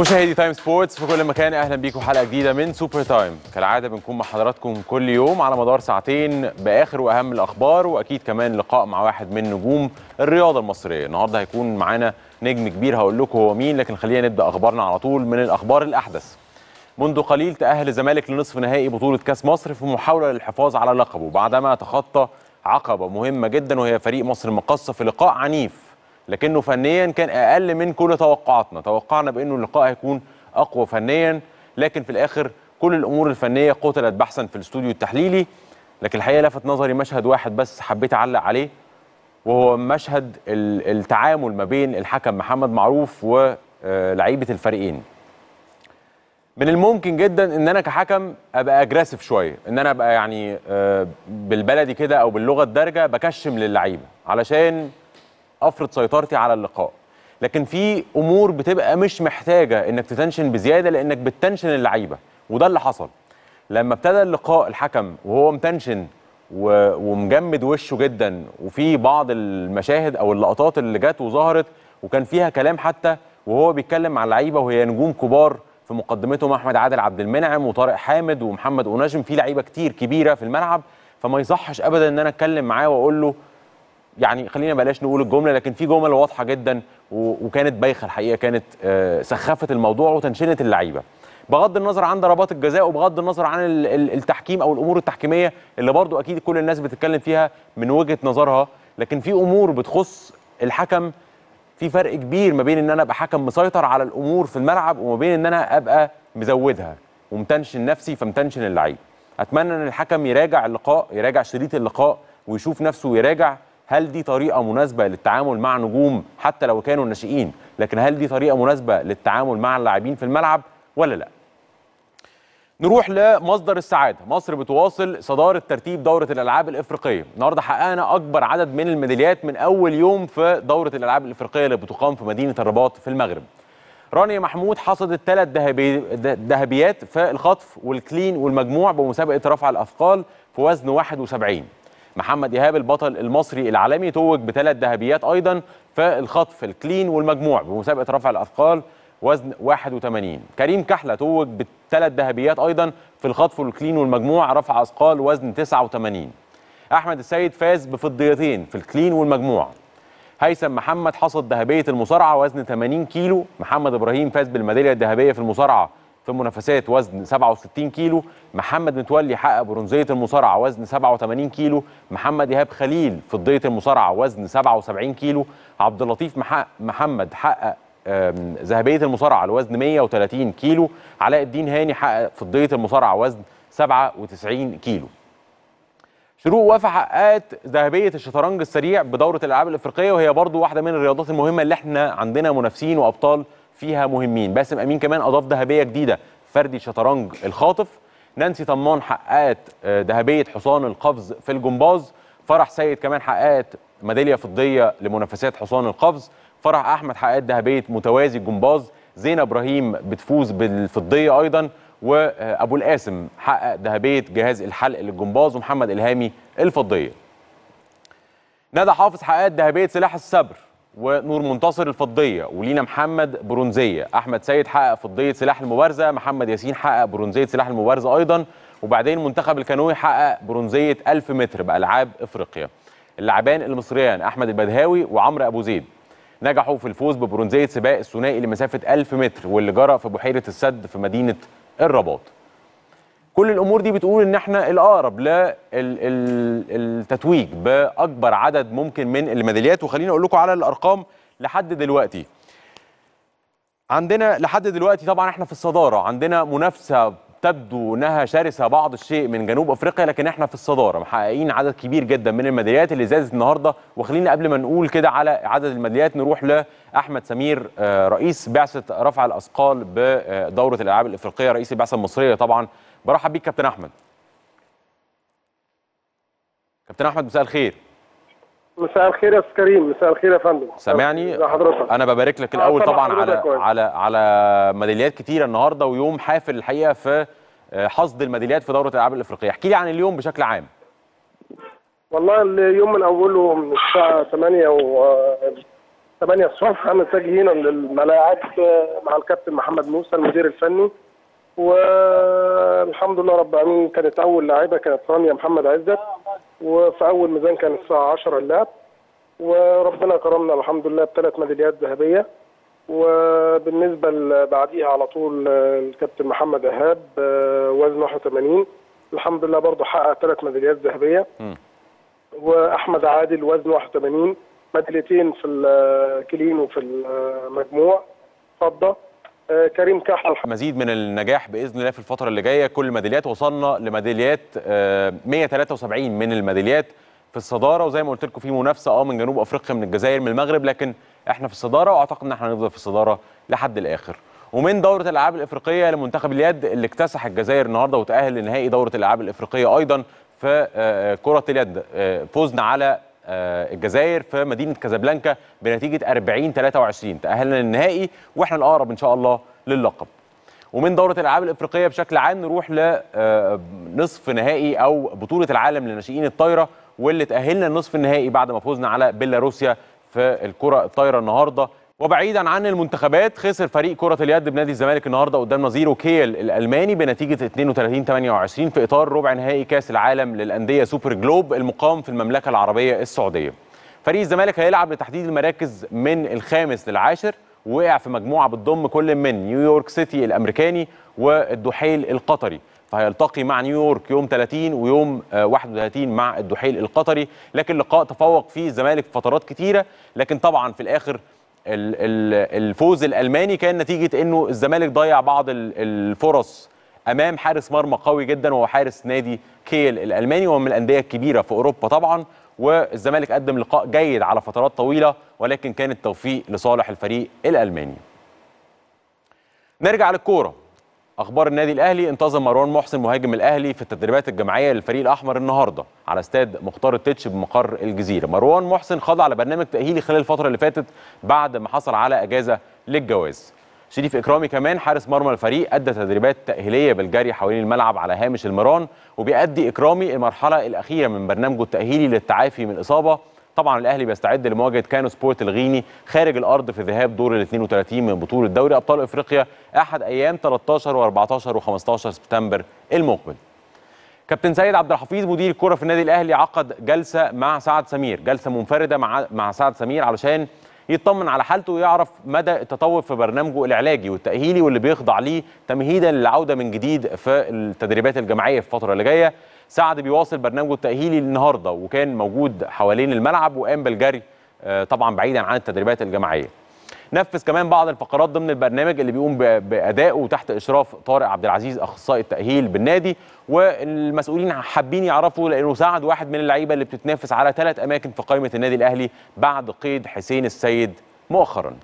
مشاهدي تايم سبورتس في كل مكان اهلا بيكم حلقه جديده من سوبر تايم كالعاده بنكون مع حضراتكم كل يوم على مدار ساعتين باخر واهم الاخبار واكيد كمان لقاء مع واحد من نجوم الرياضه المصريه النهارده هيكون معانا نجم كبير هقول لكم هو مين لكن خلينا نبدا اخبارنا على طول من الاخبار الاحدث منذ قليل تأهل الزمالك لنصف نهائي بطولة كأس مصر في محاولة للحفاظ على لقبه بعدما تخطى عقبة مهمة جدا وهي فريق مصر المقصة في لقاء عنيف لكنه فنيا كان أقل من كل توقعاتنا توقعنا بأنه اللقاء هيكون أقوى فنيا لكن في الآخر كل الأمور الفنية قتلت بحثا في الاستوديو التحليلي لكن الحقيقة لفت نظري مشهد واحد بس حبيت أعلق عليه وهو مشهد ال- التعامل ما بين الحكم محمد معروف ولعيبة الفريقين من الممكن جدا ان انا كحكم ابقى اجريسيف شويه ان انا ابقى يعني آه، بالبلدي كده او باللغه الدارجه بكشم للعيبه علشان افرض سيطرتي على اللقاء لكن في امور بتبقى مش محتاجه انك تتنشن بزياده لانك بتتنشن اللعيبه وده اللي حصل لما ابتدى اللقاء الحكم وهو متنشن و- ومجمد وشه جدا وفي بعض المشاهد او اللقطات اللي جت وظهرت وكان فيها كلام حتى وهو بيتكلم مع اللعيبه وهي نجوم كبار في مقدمتهم احمد عادل عبد المنعم وطارق حامد ومحمد اوناجم في لعيبه كتير كبيره في الملعب فما يصحش ابدا ان انا اتكلم معاه واقول له يعني خلينا بلاش نقول الجمله لكن في جمل واضحه جدا و- وكانت بايخه الحقيقه كانت آه، سخفت الموضوع وتنشنت اللعيبه بغض النظر عن ضربات الجزاء وبغض النظر عن ال- ال- التحكيم او الامور التحكيميه اللي برضو اكيد كل الناس بتتكلم فيها من وجهه نظرها لكن في امور بتخص الحكم في فرق كبير ما بين ان انا ابقى حكم مسيطر على الامور في الملعب وما بين ان انا ابقى مزودها ومتنشن نفسي فمتنشن اللعيب اتمنى ان الحكم يراجع اللقاء يراجع شريط اللقاء ويشوف نفسه ويراجع هل دي طريقه مناسبه للتعامل مع نجوم حتى لو كانوا ناشئين لكن هل دي طريقه مناسبه للتعامل مع اللاعبين في الملعب ولا لا نروح لمصدر السعاده مصر بتواصل صداره ترتيب دوره الالعاب الافريقيه النهارده حققنا اكبر عدد من الميداليات من اول يوم في دوره الالعاب الافريقيه اللي بتقام في مدينه الرباط في المغرب رانيا محمود حصدت ثلاث ذهبي- ذ- ذهبيات في الخطف والكلين والمجموع بمسابقه رفع الاثقال في وزن 71 محمد ايهاب البطل المصري العالمي توج بثلاث ذهبيات ايضا في الخطف الكلين والمجموع بمسابقه رفع الاثقال وزن 81 كريم كحله توج بثلاث ذهبيات ايضا في الخطف والكلين والمجموع رفع اثقال وزن 89 احمد السيد فاز بفضيتين في الكلين والمجموع هيثم محمد حصد ذهبيه المصارعه وزن 80 كيلو محمد ابراهيم فاز بالميداليه الذهبيه في المصارعه في منافسات وزن 67 كيلو محمد متولي حقق برونزيه المصارعه وزن 87 كيلو محمد ايهاب خليل فضيه المصارعه وزن 77 كيلو عبد اللطيف مح- محمد حقق آم، ذهبيه المصارعه لوزن 130 كيلو علاء الدين هاني حقق فضيه المصارعه وزن 97 كيلو شروق وفا حققت ذهبيه الشطرنج السريع بدوره الالعاب الافريقيه وهي برضو واحده من الرياضات المهمه اللي احنا عندنا منافسين وابطال فيها مهمين باسم امين كمان اضاف ذهبيه جديده فردي شطرنج الخاطف نانسي طمان حققت آه، ذهبيه حصان القفز في الجمباز فرح سيد كمان حققت ميداليه فضيه لمنافسات حصان القفز فرح احمد حققت ذهبيه متوازي الجمباز زينة ابراهيم بتفوز بالفضيه ايضا وابو القاسم حقق ذهبيه جهاز الحلق للجمباز ومحمد الهامي الفضيه ندى حافظ حققت ذهبيه سلاح الصبر ونور منتصر الفضيه ولينا محمد برونزيه احمد سيد حقق فضيه سلاح المبارزه محمد ياسين حقق برونزيه سلاح المبارزه ايضا وبعدين منتخب الكانوي حقق برونزيه 1000 متر بالعاب افريقيا اللاعبان المصريان احمد البدهاوي وعمرو ابو زيد نجحوا في الفوز ببرونزيه سباق الثنائي لمسافه 1000 متر واللي جرى في بحيره السد في مدينه الرباط كل الامور دي بتقول ان احنا الاقرب للتتويج باكبر عدد ممكن من الميداليات وخليني اقول لكم على الارقام لحد دلوقتي عندنا لحد دلوقتي طبعا احنا في الصداره عندنا منافسه تبدو انها شرسه بعض الشيء من جنوب افريقيا لكن احنا في الصداره محققين عدد كبير جدا من الميداليات اللي زادت النهارده وخلينا قبل ما نقول كده على عدد الميداليات نروح لاحمد سمير آه، رئيس بعثه رفع الاثقال بدوره الالعاب الافريقيه رئيس البعثه المصريه طبعا برحب بيك كابتن احمد كابتن احمد مساء الخير مساء الخير يا استاذ كريم مساء الخير يا فندم سامعني ازي حضرتك انا ببارك لك آه، الاول طبعا طبعا على حضرتك كويس. على على ميداليات كتيره النهارده ويوم حافل الحقيقه في آه، حصد الميداليات في دوره الالعاب الافريقيه احكي لي عن اليوم بشكل عام والله اليوم من اوله من الساعه 8 و 8 الصبح متجهين للملاعب آه، مع الكابتن محمد موسى المدير الفني والحمد لله رب العالمين كانت اول لاعبه كانت رانيا محمد عزت وفي اول ميزان كان الساعه 10 اللعب وربنا كرمنا الحمد لله بثلاث ميداليات ذهبيه وبالنسبه ل- بعديها على طول آه، الكابتن محمد ايهاب آه، وزن 81 الحمد لله برضه حقق ثلاث ميداليات ذهبيه مم. واحمد عادل وزن 81 ميداليتين في الكلين وفي المجموع فضه آه، كريم كحل مزيد من النجاح باذن الله في الفتره اللي جايه كل الميداليات وصلنا لميداليات آه، 173 من الميداليات في الصداره وزي ما قلت لكم في منافسه اه من جنوب افريقيا من الجزائر من المغرب لكن احنا في الصداره واعتقد ان احنا هنفضل في الصداره لحد الاخر ومن دوره الالعاب الافريقيه لمنتخب اليد اللي اكتسح الجزائر النهارده وتاهل لنهائي دوره الالعاب الافريقيه ايضا في آه، كره اليد آه، فوزنا على آه، الجزائر في مدينه كازابلانكا بنتيجه 40 23 تاهلنا للنهائي واحنا الاقرب ان شاء الله للقب ومن دوره الالعاب الافريقيه بشكل عام نروح لنصف نهائي او بطوله العالم لناشئين الطايره واللي تاهلنا لنصف النهائي بعد ما فوزنا على بيلاروسيا في الكره الطايره النهارده وبعيدا عن المنتخبات خسر فريق كره اليد بنادي الزمالك النهارده قدام نظيره كيل الالماني بنتيجه 32 28 في اطار ربع نهائي كاس العالم للانديه سوبر جلوب المقام في المملكه العربيه السعوديه فريق الزمالك هيلعب لتحديد المراكز من الخامس للعاشر وقع في مجموعه بتضم كل من نيويورك سيتي الامريكاني والدحيل القطري فهيلتقي مع نيويورك يوم 30 ويوم آه، 31 مع الدحيل القطري لكن لقاء تفوق فيه الزمالك في فترات كتيره لكن طبعا في الاخر ال- ال- الفوز الالماني كان نتيجه انه الزمالك ضيع بعض ال- الفرص امام حارس مرمى قوي جدا وهو حارس نادي كيل الالماني وهو من الانديه الكبيره في اوروبا طبعا والزمالك قدم لقاء جيد على فترات طويله ولكن كان التوفيق لصالح الفريق الالماني نرجع للكوره اخبار النادي الاهلي انتظم مروان محسن مهاجم الاهلي في التدريبات الجماعيه للفريق الاحمر النهارده على استاد مختار التتش بمقر الجزيره مروان محسن خضع لبرنامج تاهيلي خلال الفتره اللي فاتت بعد ما حصل على اجازه للجواز شريف اكرامي كمان حارس مرمى الفريق ادى تدريبات تاهيليه بالجري حوالين الملعب على هامش المران وبيأدي اكرامي المرحله الاخيره من برنامجه التاهيلي للتعافي من الاصابه طبعا الاهلي بيستعد لمواجهه كانو سبورت الغيني خارج الارض في ذهاب دور ال 32 من بطوله دوري ابطال افريقيا احد ايام 13 و14 و15 سبتمبر المقبل كابتن سيد عبد الحفيظ مدير الكره في النادي الاهلي عقد جلسه مع سعد سمير جلسه منفرده مع مع سعد سمير علشان يطمن على حالته ويعرف مدى التطور في برنامجه العلاجي والتاهيلي واللي بيخضع ليه تمهيدا للعوده من جديد في التدريبات الجماعيه في الفتره اللي جايه سعد بيواصل برنامجه التاهيلي النهارده وكان موجود حوالين الملعب وقام بالجري آه، طبعا بعيدا عن التدريبات الجماعيه نفذ كمان بعض الفقرات ضمن البرنامج اللي بيقوم ب- بادائه تحت اشراف طارق عبد العزيز اخصائي التاهيل بالنادي والمسؤولين حابين يعرفوا لانه ساعد واحد من اللعيبه اللي بتتنافس على ثلاث اماكن في قائمه النادي الاهلي بعد قيد حسين السيد مؤخرا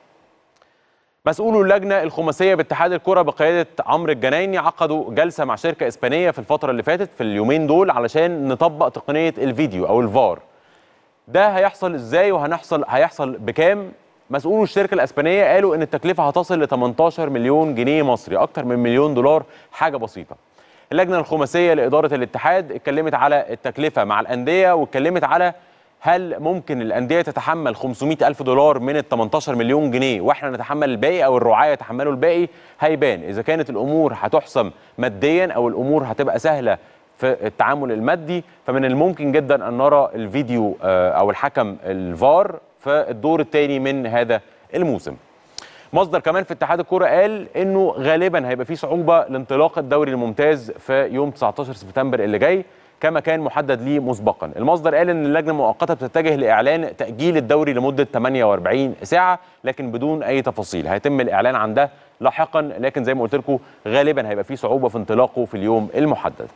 مسؤولو اللجنه الخماسيه باتحاد الكره بقياده عمرو الجنايني عقدوا جلسه مع شركه اسبانيه في الفتره اللي فاتت في اليومين دول علشان نطبق تقنيه الفيديو او الفار ده هيحصل ازاي وهنحصل هيحصل بكام مسؤولو الشركه الاسبانيه قالوا ان التكلفه هتصل ل 18 مليون جنيه مصري اكتر من مليون دولار حاجه بسيطه اللجنه الخماسيه لاداره الاتحاد اتكلمت على التكلفه مع الانديه واتكلمت على هل ممكن الانديه تتحمل 500 الف دولار من ال 18 مليون جنيه واحنا نتحمل الباقي او الرعايه يتحملوا الباقي هيبان اذا كانت الامور هتحسم ماديا او الامور هتبقى سهله في التعامل المادي فمن الممكن جدا ان نرى الفيديو آه، او الحكم الفار في الدور الثاني من هذا الموسم مصدر كمان في اتحاد الكوره قال انه غالبا هيبقى في صعوبه لانطلاق الدوري الممتاز في يوم 19 سبتمبر اللي جاي كما كان محدد ليه مسبقا المصدر قال ان اللجنه المؤقته بتتجه لاعلان تاجيل الدوري لمده 48 ساعه لكن بدون اي تفاصيل هيتم الاعلان عن ده لاحقا لكن زي ما قلت لكم غالبا هيبقى في صعوبه في انطلاقه في اليوم المحدد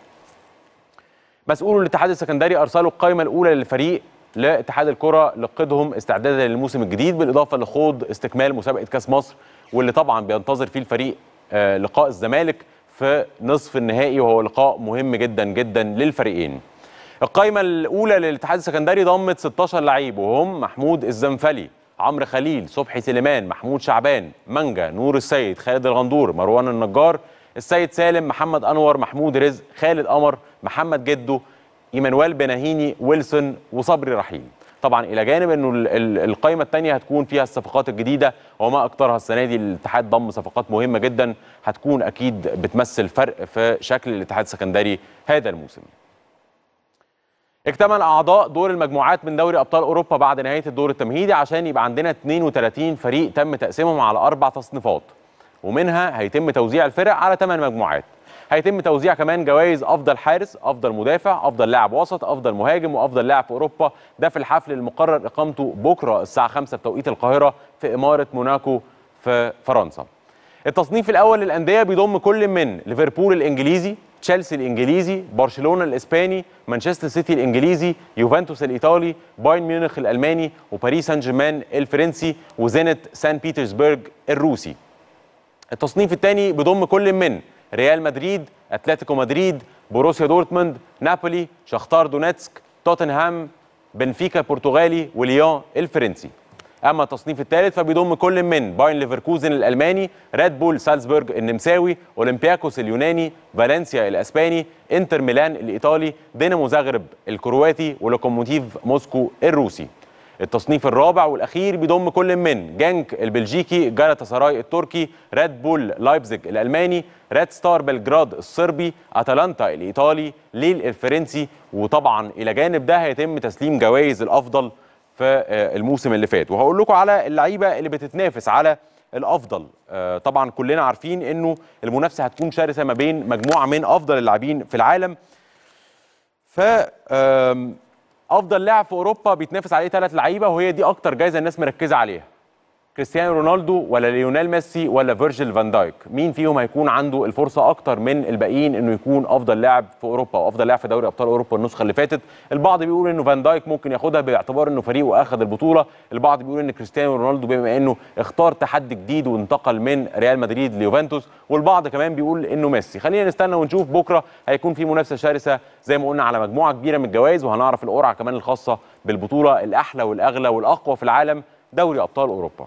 مسؤول الاتحاد السكندري ارسلوا القائمه الاولى للفريق لاتحاد الكره لقدهم استعدادا للموسم الجديد بالاضافه لخوض استكمال مسابقه كاس مصر واللي طبعا بينتظر فيه الفريق آه، لقاء الزمالك في نصف النهائي وهو لقاء مهم جدا جدا للفريقين. القائمه الاولى للاتحاد السكندري ضمت 16 لعيب وهم محمود الزنفلي عمرو خليل صبحي سليمان محمود شعبان مانجا نور السيد خالد الغندور مروان النجار السيد سالم محمد انور محمود رزق خالد قمر محمد جدو ايمانويل بناهيني ويلسون وصبري رحيل طبعا الى جانب انه ال- ال- القائمه الثانيه هتكون فيها الصفقات الجديده وما اكثرها السنه دي الاتحاد ضم صفقات مهمه جدا هتكون اكيد بتمثل فرق في شكل الاتحاد السكندري هذا الموسم اكتمل اعضاء دور المجموعات من دوري ابطال اوروبا بعد نهايه الدور التمهيدي عشان يبقى عندنا 32 فريق تم تقسيمهم على اربع تصنيفات ومنها هيتم توزيع الفرق على 8 مجموعات هيتم توزيع كمان جوائز افضل حارس افضل مدافع افضل لاعب وسط افضل مهاجم وافضل لاعب في اوروبا ده في الحفل المقرر اقامته بكره الساعه 5 بتوقيت القاهره في اماره موناكو في فرنسا التصنيف الاول للانديه بيضم كل من ليفربول الانجليزي تشيلسي الانجليزي برشلونه الاسباني مانشستر سيتي الانجليزي يوفنتوس الايطالي بايرن ميونخ الالماني وباريس سان جيرمان الفرنسي وزينت سان بيترسبرج الروسي التصنيف الثاني بيضم كل من ريال مدريد اتلتيكو مدريد بوروسيا دورتموند نابولي شختار دونيتسك توتنهام بنفيكا البرتغالي وليون الفرنسي اما التصنيف الثالث فبيضم كل من بايرن ليفركوزن الالماني ريد بول سالزبورج النمساوي اولمبياكوس اليوناني فالنسيا الاسباني انتر ميلان الايطالي دينامو زاغرب الكرواتي ولوكوموتيف موسكو الروسي التصنيف الرابع والاخير بيضم كل من جانك البلجيكي جالاتا سراي التركي ريد بول لايبزيج الالماني ريد ستار بلجراد الصربي اتلانتا الايطالي ليل الفرنسي وطبعا الى جانب ده هيتم تسليم جوائز الافضل في آه، الموسم اللي فات وهقول لكم على اللعيبه اللي بتتنافس على الافضل آه، طبعا كلنا عارفين انه المنافسه هتكون شرسه ما بين مجموعه من افضل اللاعبين في العالم ف آم، افضل لاعب في اوروبا بيتنافس عليه ثلاث لعيبه وهي دي اكتر جايزه الناس مركزه عليها كريستيانو رونالدو ولا ليونيل ميسي ولا فيرجيل فان دايك مين فيهم هيكون عنده الفرصه اكتر من الباقيين انه يكون افضل لاعب في اوروبا وافضل لاعب في دوري ابطال اوروبا النسخه اللي فاتت البعض بيقول انه فان دايك ممكن ياخدها باعتبار انه فريقه اخذ البطوله البعض بيقول ان كريستيانو رونالدو بما انه اختار تحدي جديد وانتقل من ريال مدريد ليوفنتوس والبعض كمان بيقول انه ميسي خلينا نستنى ونشوف بكره هيكون في منافسه شرسه زي ما قلنا على مجموعه كبيره من الجوائز وهنعرف القرعه كمان الخاصه بالبطوله الاحلى والاغلى والاقوى في العالم دوري ابطال اوروبا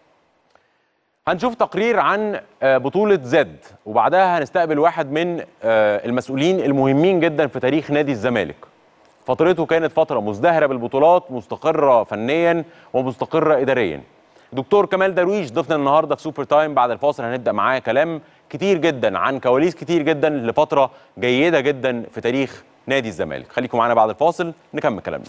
هنشوف تقرير عن آه، بطولة زد وبعدها هنستقبل واحد من آه، المسؤولين المهمين جدا في تاريخ نادي الزمالك فترته كانت فترة مزدهرة بالبطولات مستقرة فنيا ومستقرة إداريا دكتور كمال درويش ضيفنا النهاردة في سوبر تايم بعد الفاصل هنبدأ معاه كلام كتير جدا عن كواليس كتير جدا لفترة جيدة جدا في تاريخ نادي الزمالك خليكم معانا بعد الفاصل نكمل كلامنا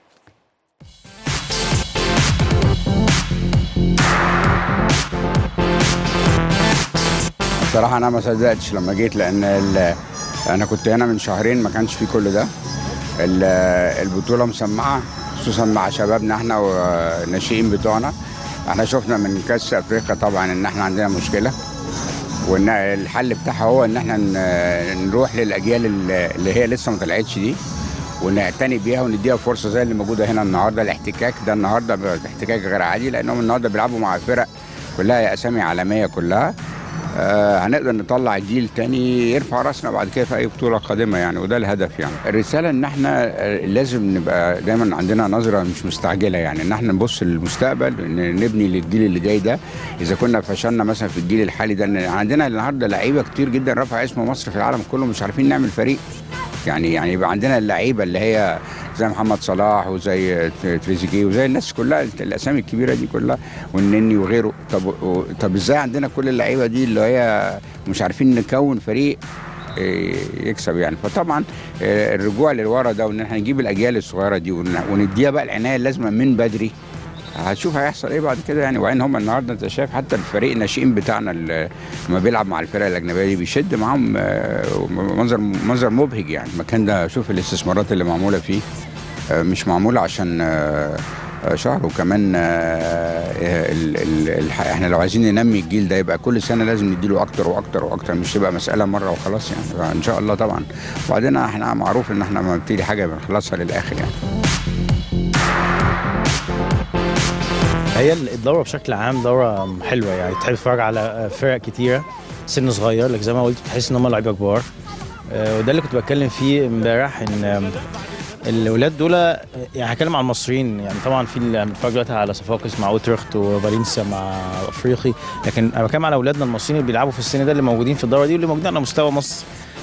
بصراحة أنا ما صدقتش لما جيت لأن ال- أنا كنت هنا من شهرين ما كانش في كل ده ال- البطولة مسمعة خصوصا مع شبابنا احنا والناشئين بتوعنا احنا شفنا من كأس أفريقيا طبعا إن احنا عندنا مشكلة وإن الحل بتاعها هو إن احنا ن- نروح للأجيال اللي اللي هي لسه ما طلعتش دي ونعتني بيها ونديها فرصة زي اللي موجودة هنا النهاردة الاحتكاك ده النهاردة احتكاك غير عادي لأنهم النهاردة بيلعبوا مع فرق كلها أسامي عالمية كلها آه هنقدر نطلع جيل تاني يرفع راسنا بعد كده في اي بطوله قادمه يعني وده الهدف يعني الرساله ان احنا آه، لازم نبقى دايما عندنا نظره مش مستعجله يعني ان احنا نبص للمستقبل إن نبني للجيل اللي جاي ده اذا كنا فشلنا مثلا في الجيل الحالي ده إن عندنا النهارده لعيبه كتير جدا رفع اسم مصر في العالم كله مش عارفين نعمل فريق يعني يعني يبقى عندنا اللعيبه اللي هي زي محمد صلاح وزي تريزيجيه وزي الناس كلها الاسامي الكبيره دي كلها والنني وغيره طب و- طب ازاي عندنا كل اللعيبه دي اللي هي مش عارفين نكون فريق إيه، يكسب يعني فطبعا إيه، الرجوع للورا ده وان احنا نجيب الاجيال الصغيره دي ون- ونديها بقى العنايه اللازمه من بدري هتشوف هيحصل ايه بعد كده يعني وبعدين هم النهارده انت شايف حتى الفريق الناشئين بتاعنا اللي لما بيلعب مع الفرق الاجنبيه دي بيشد معاهم آه، منظر منظر مبهج يعني المكان ده شوف الاستثمارات اللي معموله فيه آه، مش معموله عشان آه، آه، شهر وكمان آه، ال- ال- الح- احنا لو عايزين ننمي الجيل ده يبقى كل سنه لازم نديله اكتر واكتر واكتر مش تبقى مساله مره وخلاص يعني ان شاء الله طبعا وبعدين احنا معروف ان احنا لما بنبتدي حاجه بنخلصها للاخر يعني هي الدوره بشكل عام دوره حلوه يعني تحب تتفرج على فرق كتيره سن صغير لك زي ما قلت بتحس ان هم لعيبه كبار آه، وده اللي كنت بتكلم فيه امبارح ان آم، الاولاد دول يعني هتكلم عن المصريين يعني طبعا في اللي بنتفرج دلوقتي على صفاقس مع اوترخت وفالنسيا مع افريقي لكن انا بتكلم على اولادنا المصريين اللي بيلعبوا في السن ده اللي موجودين في الدوره دي واللي موجودين على مستوى مصر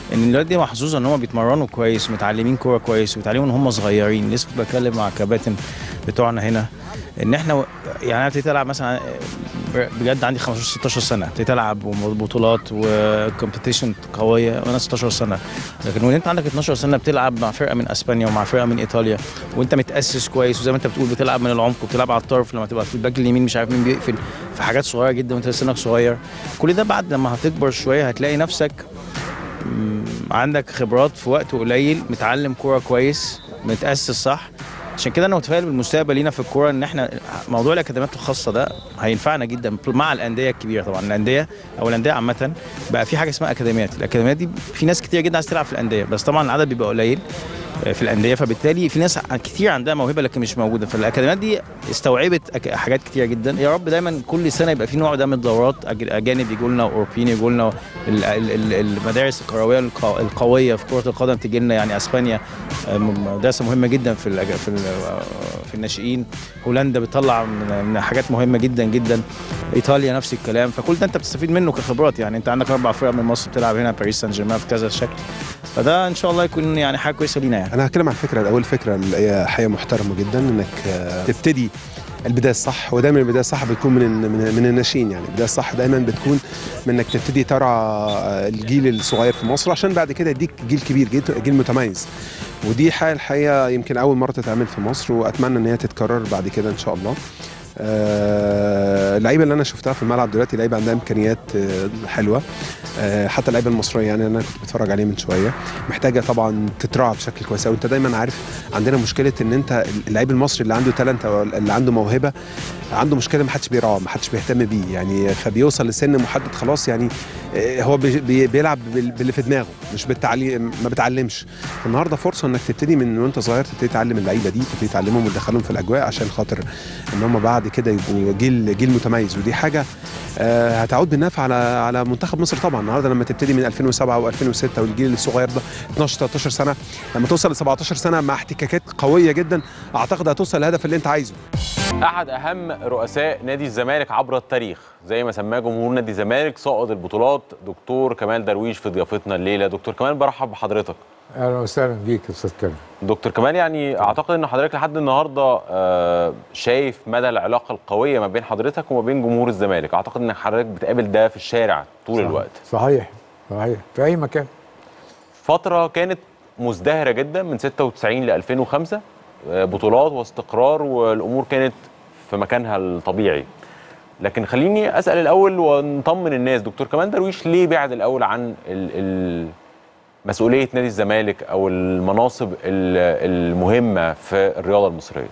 ان الولاد دي محظوظه ان هم بيتمرنوا كويس ومتعلمين كوره كويس وبيتعلموا ان هم صغيرين لسه كنت بتكلم مع الكباتن بتوعنا هنا ان احنا و- يعني انا ابتديت العب مثلا بجد عندي 15 16 سنه ابتديت العب وبطولات وكومبيتيشن قويه وانا 16 سنه لكن وان انت عندك 12 سنه بتلعب مع فرقه من اسبانيا ومع فرقه من ايطاليا وانت متاسس كويس وزي ما انت بتقول بتلعب من العمق وبتلعب على الطرف لما تبقى في الباك اليمين مش عارف مين بيقفل في حاجات صغيره جدا وانت سنك صغير كل ده بعد لما هتكبر شويه هتلاقي نفسك مم، عندك خبرات في وقت قليل متعلم كوره كويس متاسس صح عشان كده انا متفائل بالمستقبل لينا في الكوره ان احنا موضوع الاكاديميات الخاصه ده هينفعنا جدا مع الانديه الكبيره طبعا الانديه او الانديه عامه بقى في حاجه اسمها اكاديميات الاكاديميات دي في ناس كتير جدا عايز تلعب في الانديه بس طبعا العدد بيبقى قليل آه، في الانديه فبالتالي في ناس كتير عندها موهبه لكن مش موجوده فالاكاديميات دي استوعبت أك- حاجات كتير جدا يا رب دايما كل سنه يبقى في نوع ده من الدورات أج- اجانب يجوا لنا اوروبيين يجوا لنا ال- ال- ال- المدارس الكرويه القو- القويه في كره القدم تجي لنا يعني اسبانيا آه، م- مدرسه مهمه جدا في الأج- في ال- في الناشئين هولندا بتطلع من من حاجات مهمه جدا جدا ايطاليا نفس الكلام فكل ده انت بتستفيد منه كخبرات يعني انت عندك اربع فرق من مصر بتلعب هنا باريس سان جيرمان في كذا شكل فده ان شاء الله يكون يعني حاجه كويسه لينا يعني انا هتكلم عن الفكره الاول فكره اللي هي حقيقه محترمه جدا انك آه، تبتدي البدايه الصح ودايما البدايه الصح بتكون من من من الناشئين يعني البدايه الصح دايما بتكون من انك تبتدي ترعى آه، الجيل الصغير في مصر عشان بعد كده يديك جيل كبير جيل, جيل متميز ودي حاجه الحقيقه يمكن اول مره تتعمل في مصر واتمنى ان هي تتكرر بعد كده ان شاء الله آه، اللعيبه اللي انا شفتها في الملعب دلوقتي لعيبه عندها امكانيات آه، حلوه آه، حتى اللعيبه المصريه يعني انا كنت بتفرج عليه من شويه محتاجه طبعا تتراعى بشكل كويس قوي انت دايما عارف عندنا مشكله ان انت اللعيب المصري اللي عنده تالنت او اللي عنده موهبه عنده مشكله ما حدش بيراعاه ما حدش بيهتم بيه يعني فبيوصل لسن محدد خلاص يعني آه، هو بي- بي- بيلعب بال- باللي في دماغه مش بالتعليم ما بتعلمش النهارده فرصه انك تبتدي من وانت صغير تبتدي تعلم اللعيبه دي تبتدي تعلمهم وتدخلهم في الاجواء عشان خاطر ان هم بعد كده يبقوا جيل جيل متميز ودي حاجه آه، هتعود بالنفع على على منتخب مصر طبعا النهارده لما تبتدي من 2007 و2006 والجيل الصغير ده 12 13 سنه لما توصل ل 17 سنه مع احتكاكات قويه جدا اعتقد هتوصل للهدف اللي انت عايزه احد اهم رؤساء نادي الزمالك عبر التاريخ زي ما سماه جمهور نادي الزمالك صائد البطولات دكتور كمال درويش في ضيافتنا الليله دكتور كمال برحب بحضرتك اهلا وسهلا بيك يا استاذ كريم دكتور كمال يعني اعتقد ان حضرتك لحد النهارده آه، شايف مدى العلاقه القويه ما بين حضرتك وما بين جمهور الزمالك اعتقد ان حضرتك بتقابل ده في الشارع طول صحيح. الوقت صحيح صحيح في اي مكان فتره كانت مزدهره جدا من 96 ل 2005 آه، بطولات واستقرار والامور كانت في مكانها الطبيعي لكن خليني اسال الاول ونطمن الناس دكتور كمال درويش ليه بعد الاول عن ال ال مسؤوليه نادي الزمالك او المناصب ال- المهمه في الرياضه المصريه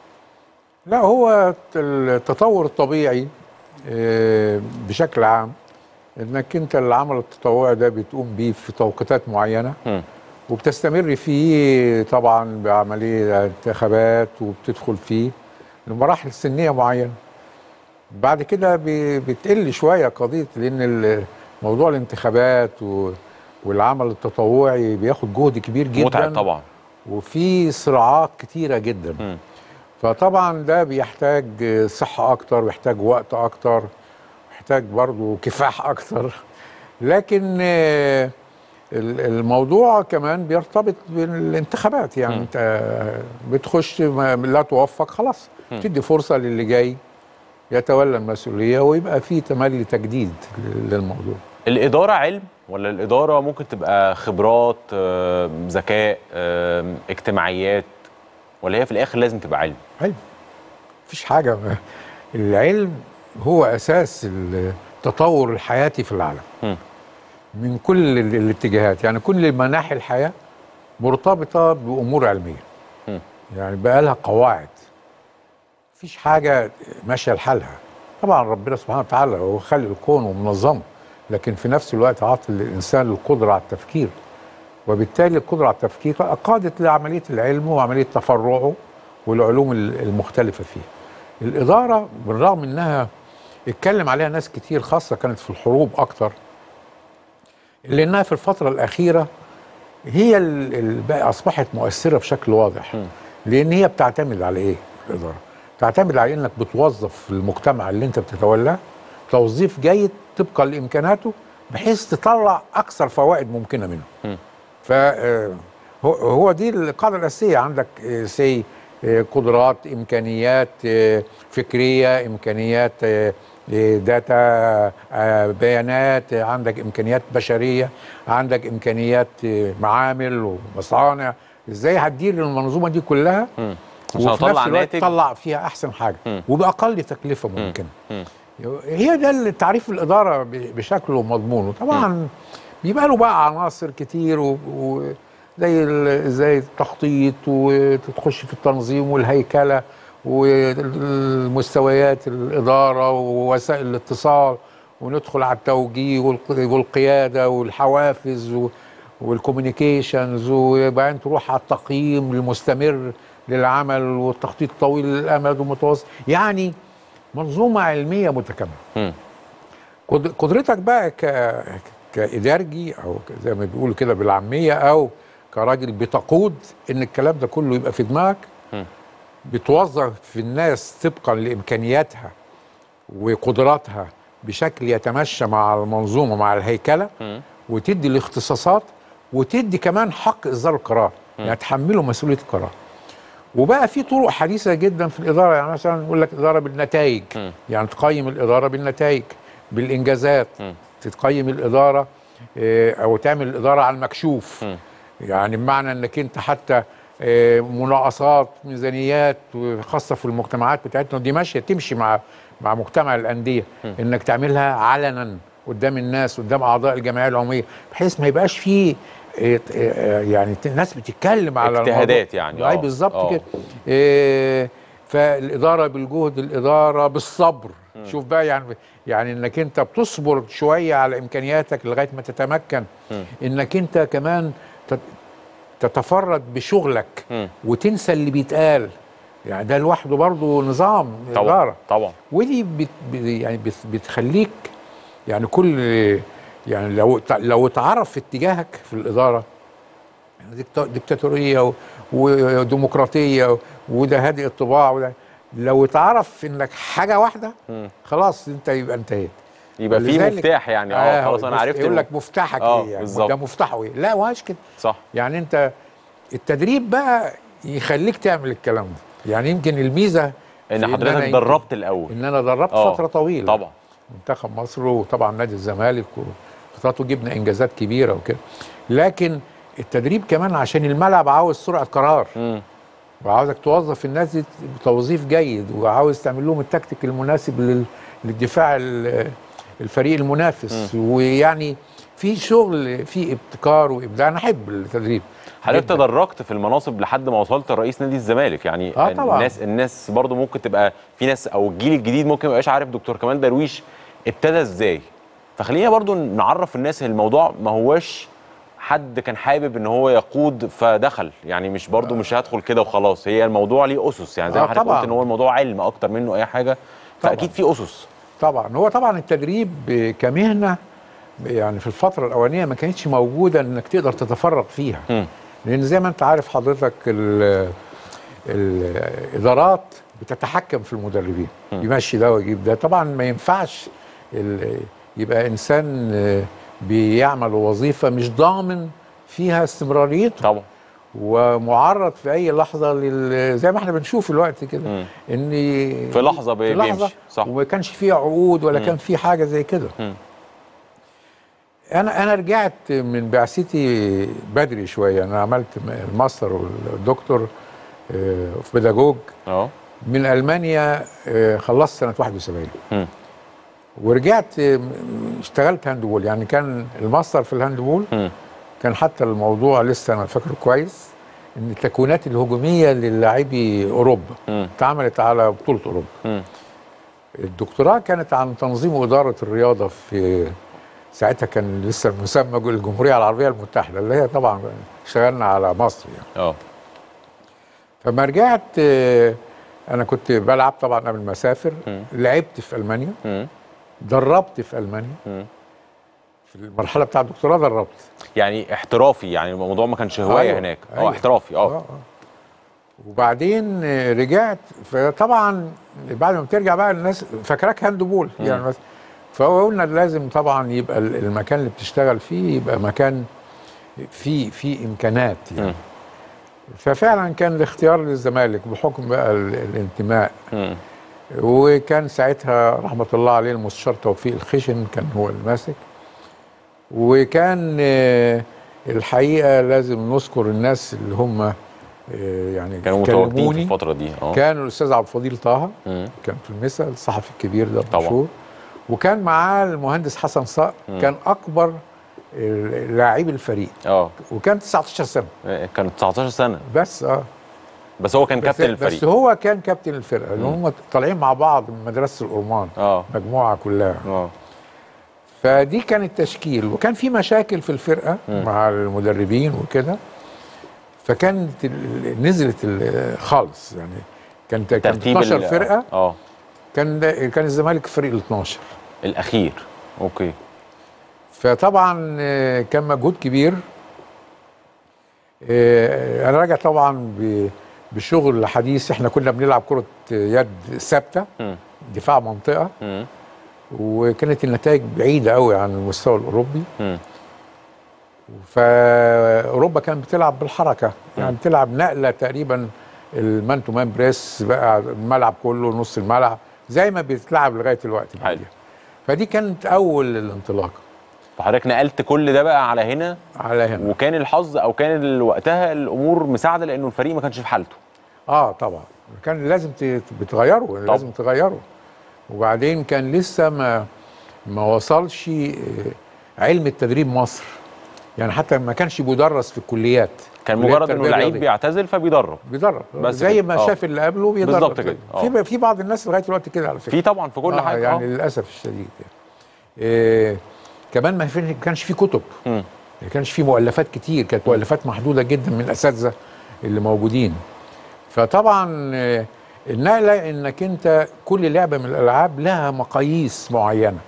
لا هو التطور الطبيعي آه، بشكل عام انك انت العمل التطوعي ده بتقوم بيه في توقيتات معينه مم. وبتستمر فيه طبعا بعمليه انتخابات وبتدخل فيه لمراحل سنيه معينه بعد كده بي- بتقل شويه قضيه لان ال- موضوع الانتخابات و- والعمل التطوعي بياخد جهد كبير جدا متعب طبعا وفي صراعات كتيره جدا مم. فطبعا ده بيحتاج صحة أكتر ويحتاج وقت أكتر يحتاج برضو كفاح أكتر لكن آه، ال- الموضوع كمان بيرتبط بالانتخابات يعني مم. انت بتخش ما- لا توفق خلاص مم. تدي فرصة للي جاي يتولى المسؤولية ويبقى في تملي تجديد للموضوع الاداره علم ولا الاداره ممكن تبقى خبرات آه، ذكاء آه، اجتماعيات ولا هي في الاخر لازم تبقى علم علم مفيش حاجة العلم هو أساس التطور الحياتي في العالم مم. من كل ال- الاتجاهات يعني كل مناحي الحياة مرتبطة بأمور علمية مم. يعني بقى لها قواعد مفيش حاجة ماشية لحالها طبعا ربنا سبحانه وتعالى هو خلق الكون ومنظمه لكن في نفس الوقت عاطي للإنسان القدرة على التفكير وبالتالي القدرة على التفكير قادت لعملية العلم وعملية تفرعه والعلوم ال- المختلفة فيه الإدارة بالرغم إنها اتكلم عليها ناس كتير خاصة كانت في الحروب أكتر إلا إنها في الفترة الأخيرة هي ال- ال- بقى أصبحت مؤثرة بشكل واضح م. لأن هي بتعتمد على إيه الإدارة بتعتمد على إنك بتوظف المجتمع اللي أنت بتتولاه توظيف جيد طبقا لإمكاناته بحيث تطلع اكثر فوائد ممكنه منه ف آه، هو هو دي القاعده الاساسيه عندك سي قدرات امكانيات آه، فكريه امكانيات آه، آه، داتا آه، بيانات آه، عندك امكانيات بشريه عندك امكانيات آه، معامل ومصانع ازاي هتدير المنظومه دي كلها عشان وفي أطلع نفس الوقت ناتج. تطلع فيها احسن حاجه مم. وباقل تكلفه ممكنه مم. هي ده تعريف الاداره ب- بشكله ومضمونه طبعا بيبقى له بقى عناصر كتير و... و... زي ال- زي التخطيط وتخش في التنظيم والهيكله والمستويات الاداره ووسائل الاتصال وندخل على التوجيه والق- والقياده والحوافز و- والكوميونيكيشنز وبعدين تروح على التقييم المستمر للعمل والتخطيط طويل الامد ومتوسط يعني منظومه علميه متكامله مم. قد- قدرتك بقى ك كادارجي او ك- زي ما بيقولوا كده بالعاميه او كراجل بتقود ان الكلام ده كله يبقى في دماغك مم. بتوظف في الناس طبقا لامكانياتها وقدراتها بشكل يتمشى مع المنظومه مع الهيكله مم. وتدي الاختصاصات وتدي كمان حق اصدار القرار يعني تحمله مسؤوليه القرار وبقى في طرق حديثه جدا في الاداره يعني مثلا يقول لك اداره بالنتائج مم. يعني تقيم الاداره بالنتائج بالانجازات مم. تقيم الاداره آه، او تعمل الاداره على المكشوف مم. يعني بمعنى انك انت حتى آه، مناقصات ميزانيات خاصه في المجتمعات بتاعتنا دي ماشيه تمشي مع مع مجتمع الانديه انك تعملها علنا قدام الناس قدام اعضاء الجمعيه العموميه بحيث ما يبقاش فيه آه، آه، يعني الناس بتتكلم على اجتهادات الموضوع. يعني، اي آه، بالظبط آه. كده آه، فالاداره بالجهد الاداره بالصبر شوف بقى يعني يعني انك انت بتصبر شويه على امكانياتك لغايه ما تتمكن انك انت كمان تت- تتفرد بشغلك مم. وتنسى اللي بيتقال يعني ده لوحده برضه نظام طبعا اداره طبعا ودي بت بت- يعني بت بتخليك يعني كل يعني لو ت- لو اتعرف اتجاهك في الاداره ديكتا- ديكتاتوريه و- وديمقراطيه وده هادئ الطباع وده لو اتعرف انك حاجه واحده مم. خلاص انت يبقى انتهيت يبقى في ولذلك- مفتاح يعني اه خلاص انا مف- عرفت يقول الم- لك مفتاحك آه، ايه يعني بالظبط. ده مفتاحه ايه لا ماش كده صح يعني انت التدريب بقى يخليك تعمل الكلام ده يعني يمكن الميزه في ان أنا حضرتك يمكن- دربت الاول ان انا دربت آه، فتره طويله طبعا منتخب مصر وطبعا نادي الزمالك وفتراته جبنا انجازات كبيره وكده لكن التدريب كمان عشان الملعب عاوز سرعه قرار مم. وعاوزك توظف الناس دي بتوظيف جيد وعاوز تعمل لهم التكتيك المناسب لل- للدفاع ال- الفريق المنافس ويعني في شغل في ابتكار وابداع انا احب التدريب حضرتك جداً. تدرجت في المناصب لحد ما وصلت لرئيس نادي الزمالك يعني آه، طبعاً. الناس الناس برضو ممكن تبقى في ناس او الجيل الجديد ممكن ما يبقاش عارف دكتور كمال درويش ابتدى ازاي فخلينا برضو نعرف الناس الموضوع ما هواش حد كان حابب ان هو يقود فدخل يعني مش برضو مش هدخل كده وخلاص هي الموضوع ليه اسس يعني زي ما آه، حضرتك طبعاً. قلت ان هو الموضوع علم اكتر منه اي حاجه فاكيد في اسس طبعا هو طبعا التدريب كمهنه يعني في الفتره الاولانيه ما كانتش موجوده انك تقدر تتفرغ فيها مم. لان زي ما انت عارف حضرتك ال- الادارات بتتحكم في المدربين يمشي ده ويجيب ده طبعا ما ينفعش ال- يبقى انسان آه، بيعمل وظيفه مش ضامن فيها استمراريته طبعا ومعرض في اي لحظه لل... زي ما احنا بنشوف الوقت كده مم. ان في لحظة بي- في لحظة بيمشي، صح. وما كانش فيه عقود ولا مم. كان فيه حاجه زي كده مم. انا انا رجعت من بعثتي بدري شويه انا عملت م- الماستر والدكتور آه، في بيداجوج اه من المانيا آه، خلصت سنه 71 مم. ورجعت آه، م- اشتغلت هاندبول يعني كان الماستر في الهاندبول مم. كان حتى الموضوع لسه انا فاكره كويس ان التكوينات الهجوميه للاعبي اوروبا مم. اتعملت على بطوله اوروبا مم. الدكتوراه كانت عن تنظيم واداره الرياضه في ساعتها كان لسه المسمى الجمهوريه العربيه المتحده اللي هي طبعا اشتغلنا على مصر يعني اه فما رجعت آه، انا كنت بلعب طبعا قبل ما اسافر مم. لعبت في المانيا مم. دربت في المانيا مم. في المرحله بتاع الدكتوراه دربت يعني احترافي يعني الموضوع ما كانش هوايه أيوة، هناك اه أيوة. احترافي اه وبعدين آه، رجعت فطبعا بعد ما بترجع بقى الناس فاكراك هاند بول يعني بس فقلنا لازم طبعا يبقى ال- المكان اللي بتشتغل فيه يبقى مكان فيه فيه امكانات يعني مم. ففعلا كان الاختيار للزمالك بحكم بقى ال- الانتماء مم. وكان ساعتها رحمه الله عليه المستشار توفيق الخشن كان هو الماسك وكان آه، الحقيقه لازم نذكر الناس اللي هم آه، يعني كانوا متواجدين في كلموني. الفتره دي اه كان الاستاذ عبد الفضيل طه مم. كان في المسا الصحفي الكبير ده طبعا. مشهور وكان معاه المهندس حسن صقر كان اكبر لاعبي الفريق اه وكان 19 سنه كان 19 سنه بس اه بس هو كان بس, كابتن بس الفريق هو كان كابتن الفرقه لان هم طالعين مع بعض من مدرسه الأورمان اه مجموعه كلها اه فدي كان التشكيل وكان في مشاكل في الفرقه مع المدربين وكده فكانت ال- نزلت ال- خالص يعني كانت كانت ترتيب 12 ال- فرقه اه كان كان الزمالك الفريق ال 12 الاخير اوكي فطبعا آه، كان مجهود كبير آه، انا راجع طبعا ب- بشغل حديث احنا كنا بنلعب كره يد ثابته مم. دفاع منطقه مم. وكانت النتائج بعيده قوي عن المستوى الاوروبي مم. فاوروبا كانت بتلعب بالحركه يعني بتلعب نقله تقريبا المان تو مان بريس بقى الملعب كله نص الملعب زي ما بتلعب لغايه دلوقتي حلو. فدي كانت اول الانطلاقه فحضرتك نقلت كل ده بقى على هنا على هنا وكان الحظ او كان ال- وقتها الامور مساعده لانه الفريق ما كانش في حالته اه طبعا كان لازم ت- بتغيره لازم تغيره وبعدين كان لسه ما ما وصلش آه، علم التدريب مصر يعني حتى ما كانش بيدرس في الكليات كان كليات مجرد انه التربية لعيب الرياضية. بيعتزل فبيدرب بيدرب بس زي كده. ما آه. شاف اللي قبله بيدرب بالظبط كده. آه. في في بعض الناس لغايه دلوقتي كده على فكره في طبعا في كل آه حاجه يعني آه. للاسف الشديد يعني. إيه كمان ما في- كانش في كتب مم. ما كانش في مؤلفات كتير كانت مؤلفات محدوده جدا من الاساتذه اللي موجودين فطبعا آه، النقله انك انت كل لعبه من الالعاب لها مقاييس معينه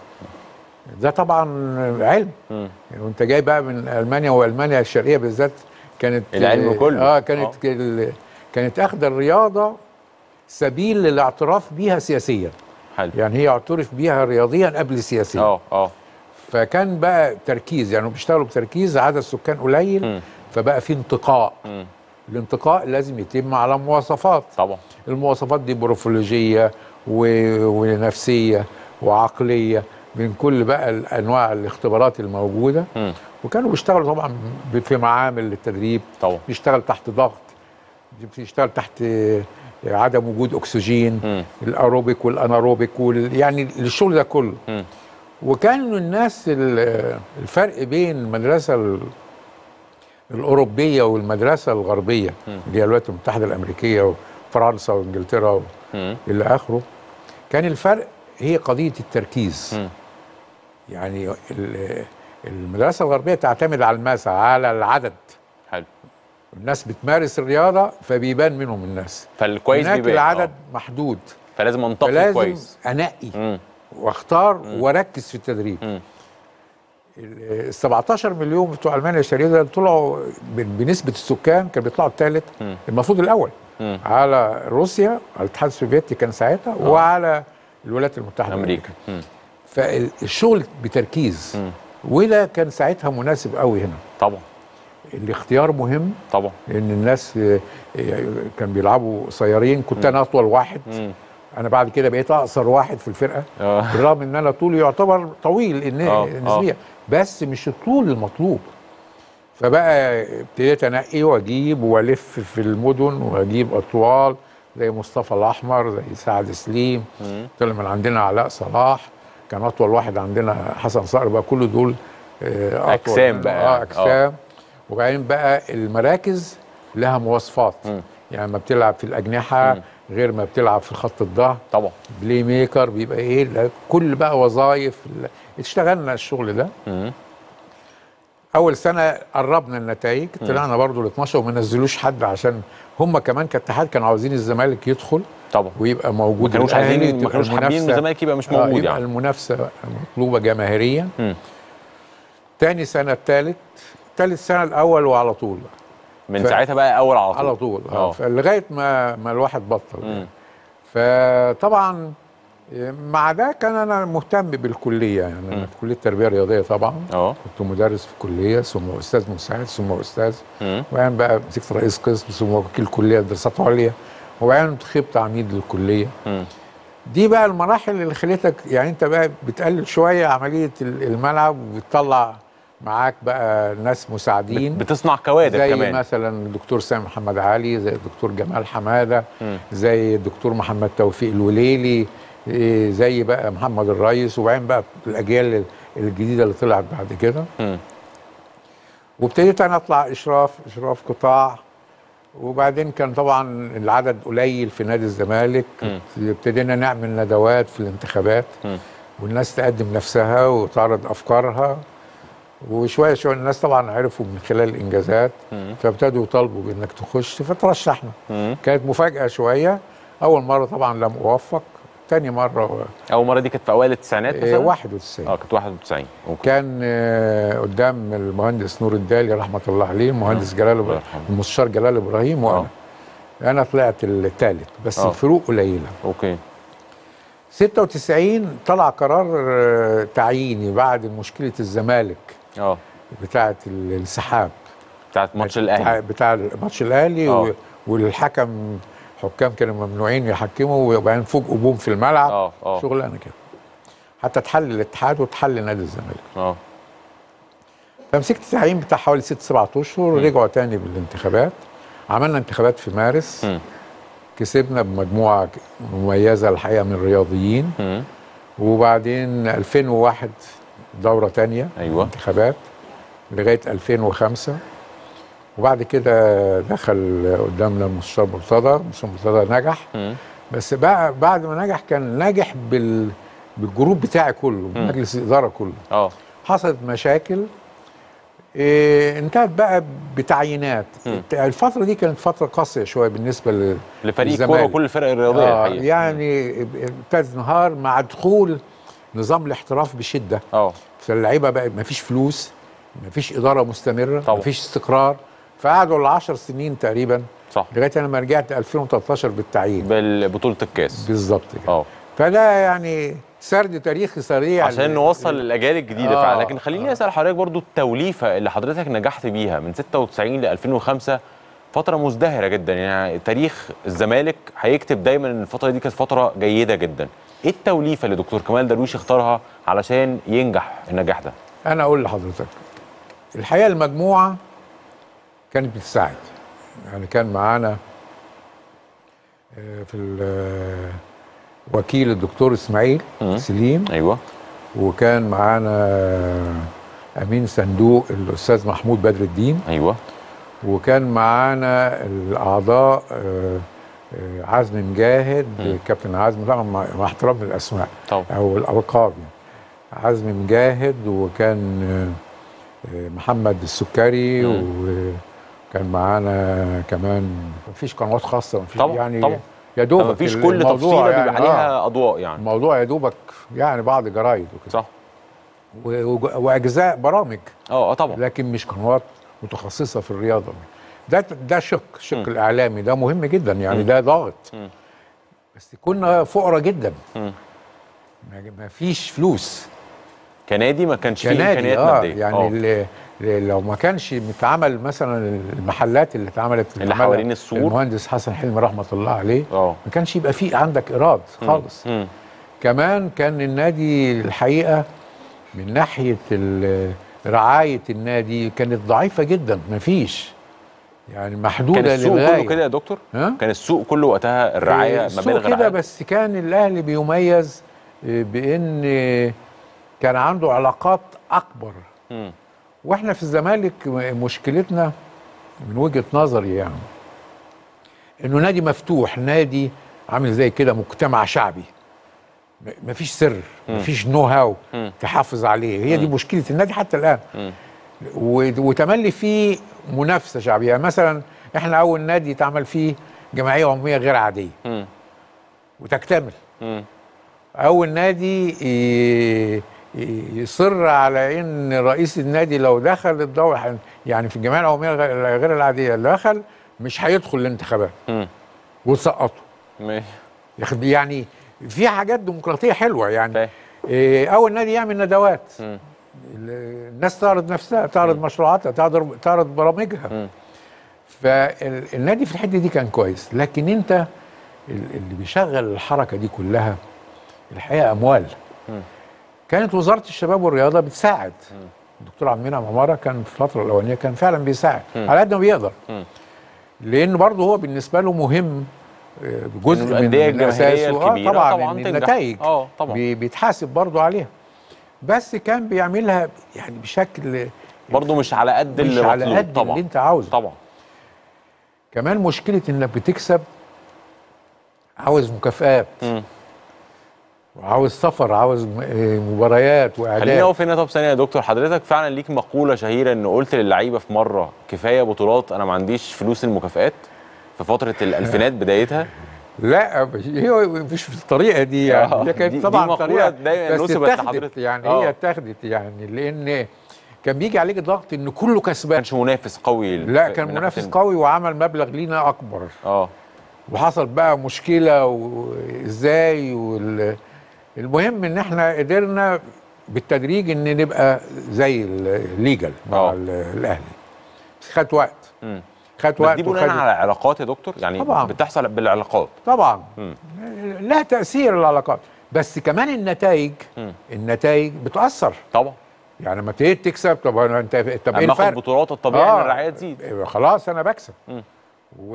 ده طبعا علم مم. يعني وانت جاي بقى من المانيا والمانيا الشرقيه بالذات كانت العلم كله. اه كانت آه. كانت اخذه الرياضه سبيل للاعتراف بيها سياسيا حلو يعني هي اعترف بيها رياضيا قبل سياسيا اه اه فكان بقى تركيز يعني بيشتغلوا بتركيز عدد السكان قليل مم. فبقى في انتقاء مم. الانتقاء لازم يتم على مواصفات طبعا المواصفات دي مورفولوجيه و- ونفسيه وعقليه من كل بقى انواع الاختبارات الموجوده مم. وكانوا بيشتغلوا طبعا ب- في معامل للتدريب طبعا بيشتغل تحت ضغط بيشتغل تحت عدم وجود اكسجين مم. الاروبيك والاناروبيك وال... يعني الشغل ده كله مم. وكان الناس ال- الفرق بين المدرسه ال- الاوروبيه والمدرسه الغربيه اللي هي الولايات المتحده الامريكيه وفرنسا وانجلترا مم. الى اخره كان الفرق هي قضيه التركيز مم. يعني ال- المدرسه الغربيه تعتمد على الماسة على العدد حلو الناس بتمارس الرياضه فبيبان منهم الناس فالكويس هناك بيبان العدد آه. محدود فلازم انتقي فلازم كويس انقي مم. واختار واركز في التدريب مم. ال 17 مليون بتوع المانيا الشرقيه دول طلعوا بن- بنسبه السكان كانوا بيطلعوا الثالث مم. المفروض الاول مم. على روسيا على الاتحاد السوفيتي كان ساعتها وعلى الولايات المتحده امريكا مم. فالشغل بتركيز مم. وده كان ساعتها مناسب قوي هنا طبعا الاختيار مهم طبعا لان الناس آه، آه، كان بيلعبوا قصيرين كنت انا اطول واحد مم. انا بعد كده بقيت اقصر واحد في الفرقه آه. بالرغم ان انا طولي يعتبر طويل إن- آه، نسبيا بس مش الطول المطلوب فبقى ابتديت انقي واجيب والف في المدن واجيب اطوال زي مصطفى الاحمر زي سعد سليم مم. طلع من عندنا علاء صلاح كان اطول واحد عندنا حسن صقر بقى كل دول آه، أطول أجسام منه. بقى اه يعني. اجسام وبعدين بقى المراكز لها مواصفات مم. يعني ما بتلعب في الاجنحه مم. غير ما بتلعب في خط الظهر طبعا بلاي ميكر بيبقى ايه لا، كل بقى وظائف ال- اشتغلنا الشغل ده مم. اول سنه قربنا النتائج طلعنا برضو ال 12 وما نزلوش حد عشان هم كمان كاتحاد كانوا عاوزين الزمالك يدخل طبعا ويبقى ما موجود كانوش الأهلي عايزين ما تبقى كانوش حابين المنافسة- الزمالك يبقى مش آه، موجود يبقى يعني المنافسه مطلوبه جماهيريا مم. تاني سنه الثالث ثالث سنه الاول وعلى طول من ف- ساعتها بقى اول على طول على طول اه اه لغايه ما ما الواحد بطل مم. فطبعا مع ده كان انا مهتم بالكليه يعني انا في كليه التربيه الرياضيه طبعا اه كنت مدرس في الكليه ثم استاذ مساعد ثم استاذ مم. وبعدين بقى مسكت رئيس قسم ثم وكيل كليه دراسات عليا وبعدين انتخبت عميد للكليه مم. دي بقى المراحل اللي خلتك يعني انت بقى بتقلل شويه عمليه ال- الملعب وبتطلع معاك بقى ناس مساعدين بتصنع كوادر زي كمان مثلا الدكتور سامي محمد علي زي الدكتور جمال حماده مم. زي الدكتور محمد توفيق الوليلي إيه، زي بقى محمد الريس وبعدين بقى الاجيال الجديده اللي طلعت بعد كده مم. وابتديت انا اطلع اشراف اشراف قطاع وبعدين كان طبعا العدد قليل في نادي الزمالك مم. ابتدينا نعمل ندوات في الانتخابات مم. والناس تقدم نفسها وتعرض افكارها وشويه شويه الناس طبعا عرفوا من خلال الانجازات مم. فابتدوا يطالبوا بانك تخش فترشحنا مم. كانت مفاجاه شويه اول مره طبعا لم اوفق تاني مره اول مره دي كانت في اوائل التسعينات آه، مثلا 91 اه كانت 91 اوكي كان آه، قدام المهندس نور الدالي رحمه الله عليه المهندس جلال الله إبراهيم يرحمه. المستشار جلال ابراهيم وانا انا طلعت الثالث بس آه. الفروق قليله اوكي 96 طلع قرار آه، تعييني بعد مشكله الزمالك اه بتاعه الانسحاب بتاعت ماتش بتاع, الاهلي بتاع ماتش الاهلي آه. و- والحكم حكام كانوا ممنوعين يحكموا وبعدين فوجئوا بوم في الملعب اه اه شغلانه كده حتى اتحل الاتحاد واتحل نادي الزمالك اه فمسكت التعيين بتاع حوالي ست سبعة اشهر رجعوا تاني بالانتخابات عملنا انتخابات في مارس مم. كسبنا بمجموعه ك- مميزه الحقيقه من الرياضيين مم. وبعدين 2001 دوره تانية أيوة. انتخابات لغايه 2005 وبعد كده دخل قدامنا المستشار مرتضى المستشار مرتضى نجح مم. بس بقى بعد ما نجح كان ناجح بال بالجروب بتاعي كله مجلس الاداره كله اه حصلت مشاكل إيه انتهت بقى بتعيينات الفتره دي كانت فتره قاسيه شويه بالنسبه لل- لفريق للزمالك. الكوره وكل الفرق الرياضيه آه الحقيقه يعني ابتدت نهار مع دخول نظام الاحتراف بشده اه فاللعيبه بقى ما فيش فلوس ما فيش اداره مستمره طبعا. ما فيش استقرار فقعدوا ال 10 سنين تقريبا صح لغايه انا ما رجعت 2013 بالتعيين ببطوله الكاس بالظبط كده اه فده يعني سرد تاريخي سريع عشان ل- نوصل للاجيال الجديده آه، فعلا لكن خليني اسال حضرتك برضو التوليفه اللي حضرتك نجحت بيها من 96 ل 2005 فتره مزدهره جدا يعني تاريخ الزمالك هيكتب دايما ان الفتره دي كانت فتره جيده جدا ايه التوليفه اللي دكتور كمال درويش اختارها علشان ينجح النجاح ده انا اقول لحضرتك الحقيقه المجموعه كانت بتساعد يعني كان معانا آه، في ال- وكيل الدكتور اسماعيل مم. سليم ايوه وكان معانا امين صندوق الاستاذ محمود بدر الدين ايوه وكان معانا الاعضاء آه، آه، عزمي مجاهد كابتن عزمي طبعا مع مع احترام الاسماء طبعا او الالقاب يعني عزمي مجاهد وكان آه، آه، محمد السكري وكان معانا كمان مفيش قنوات خاصه مفيش طبعا، يعني طبعا. يا دوبك مفيش كل الموضوع تفصيله بيبقى يعني عليها آه اضواء يعني الموضوع يا دوبك يعني بعض جرايد وكده صح و- وج- واجزاء برامج اه اه طبعا لكن مش قنوات متخصصه في الرياضه ده ده شق الشق م. الاعلامي ده مهم جدا يعني م. ده ضاغط م. بس كنا فقراء جدا م. ما ما فيش فلوس كنادي ما كانش فيه كنادي امكانيات اه ماديه يعني آه. ال- ال- لو ما كانش متعمل مثلا المحلات اللي اتعملت اللي عملها حوالين السور. المهندس حسن حلمي رحمه الله عليه اه ما كانش يبقى فيه عندك ايراد خالص مم. كمان كان النادي الحقيقه من ناحيه ال- رعايه النادي كانت ضعيفه جدا مفيش يعني محدوده كان السوق للغايه كله كده يا دكتور ها؟ كان السوق كله وقتها الرعايه السوق مبالغ كده الرعايه بس كان الاهلي بيميز آه، بان آه، كان عنده علاقات اكبر مم. واحنا في الزمالك م- مشكلتنا من وجهه نظري يعني انه نادي مفتوح نادي عامل زي كده مجتمع شعبي م- مفيش سر مفيش نو هاو مم. تحافظ عليه هي دي مشكله النادي حتى الان مم. و- وتملي فيه منافسه شعبيه يعني مثلا احنا اول نادي اتعمل فيه جمعيه عموميه غير عاديه مم. وتكتمل مم. اول نادي ي- ي- يصر على ان رئيس النادي لو دخل الدورة يعني في الجمعيه العموميه غير غير العاديه اللي دخل مش هيدخل الانتخابات مم. وتسقطه ماشي. ياخد- يعني في حاجات ديمقراطيه حلوه يعني فاهم. إيه، اول نادي يعمل ندوات مم. ال- الناس تعرض نفسها تعرض مشروعاتها تعرض تعرض برامجها فالنادي في الحته دي كان كويس لكن انت ال- اللي بيشغل الحركه دي كلها الحقيقه اموال كانت وزاره الشباب والرياضه بتساعد الدكتور عبد المنعم عماره كان في الفتره الاولانيه كان فعلا بيساعد على قد ما بيقدر لان برضه هو بالنسبه له مهم آه، جزء إنه من الأندية من الجماهيرية أساسه. آه، الكبيرة طبعا, طبعاً إن تنجح. النتائج آه، طبعاً. بي- بيتحاسب برضه عليها بس كان بيعملها يعني بشكل برضه مش على قد مش اللي على مطلوب قد طبعا اللي انت عاوزه طبعا كمان مشكله انك بتكسب عاوز مكافآت مم. وعاوز سفر عاوز م- آه، مباريات خلينا واعداد نقف هنا طب ثانيه يا دكتور حضرتك فعلا ليك مقوله شهيره ان قلت للعيبه في مره كفايه بطولات انا ما عنديش فلوس المكافآت في فتره الالفينات بدايتها لا مش- هي مش بالطريقه دي يعني آه، هي كانت دي- دي طبعا مقولة طريقه دايماً بس نسبت اتاخدت لحضرتك. يعني آه. هي اتاخدت يعني لان كان بيجي عليك ضغط ان كله ما كسبان كانش منافس قوي لا في- كان من منافس ناحية- قوي وعمل مبلغ لينا اكبر اه وحصل بقى مشكله وازاي وال... المهم ان احنا قدرنا بالتدريج ان نبقى زي الليجل مع آه. ال- الاهلي بس خد وقت مم. خد بس وقت دي بناء وخد على علاقات يا دكتور يعني طبعاً. بتحصل بالعلاقات طبعا مم. لها تاثير العلاقات بس كمان النتائج مم. النتائج بتاثر طبعا يعني لما تيجي تكسب طب أنا- انت طب ايه اما اخد الفرق؟ بطولات الطبيعي ان الرعايه تزيد إيه، خلاص انا بكسب مم. و...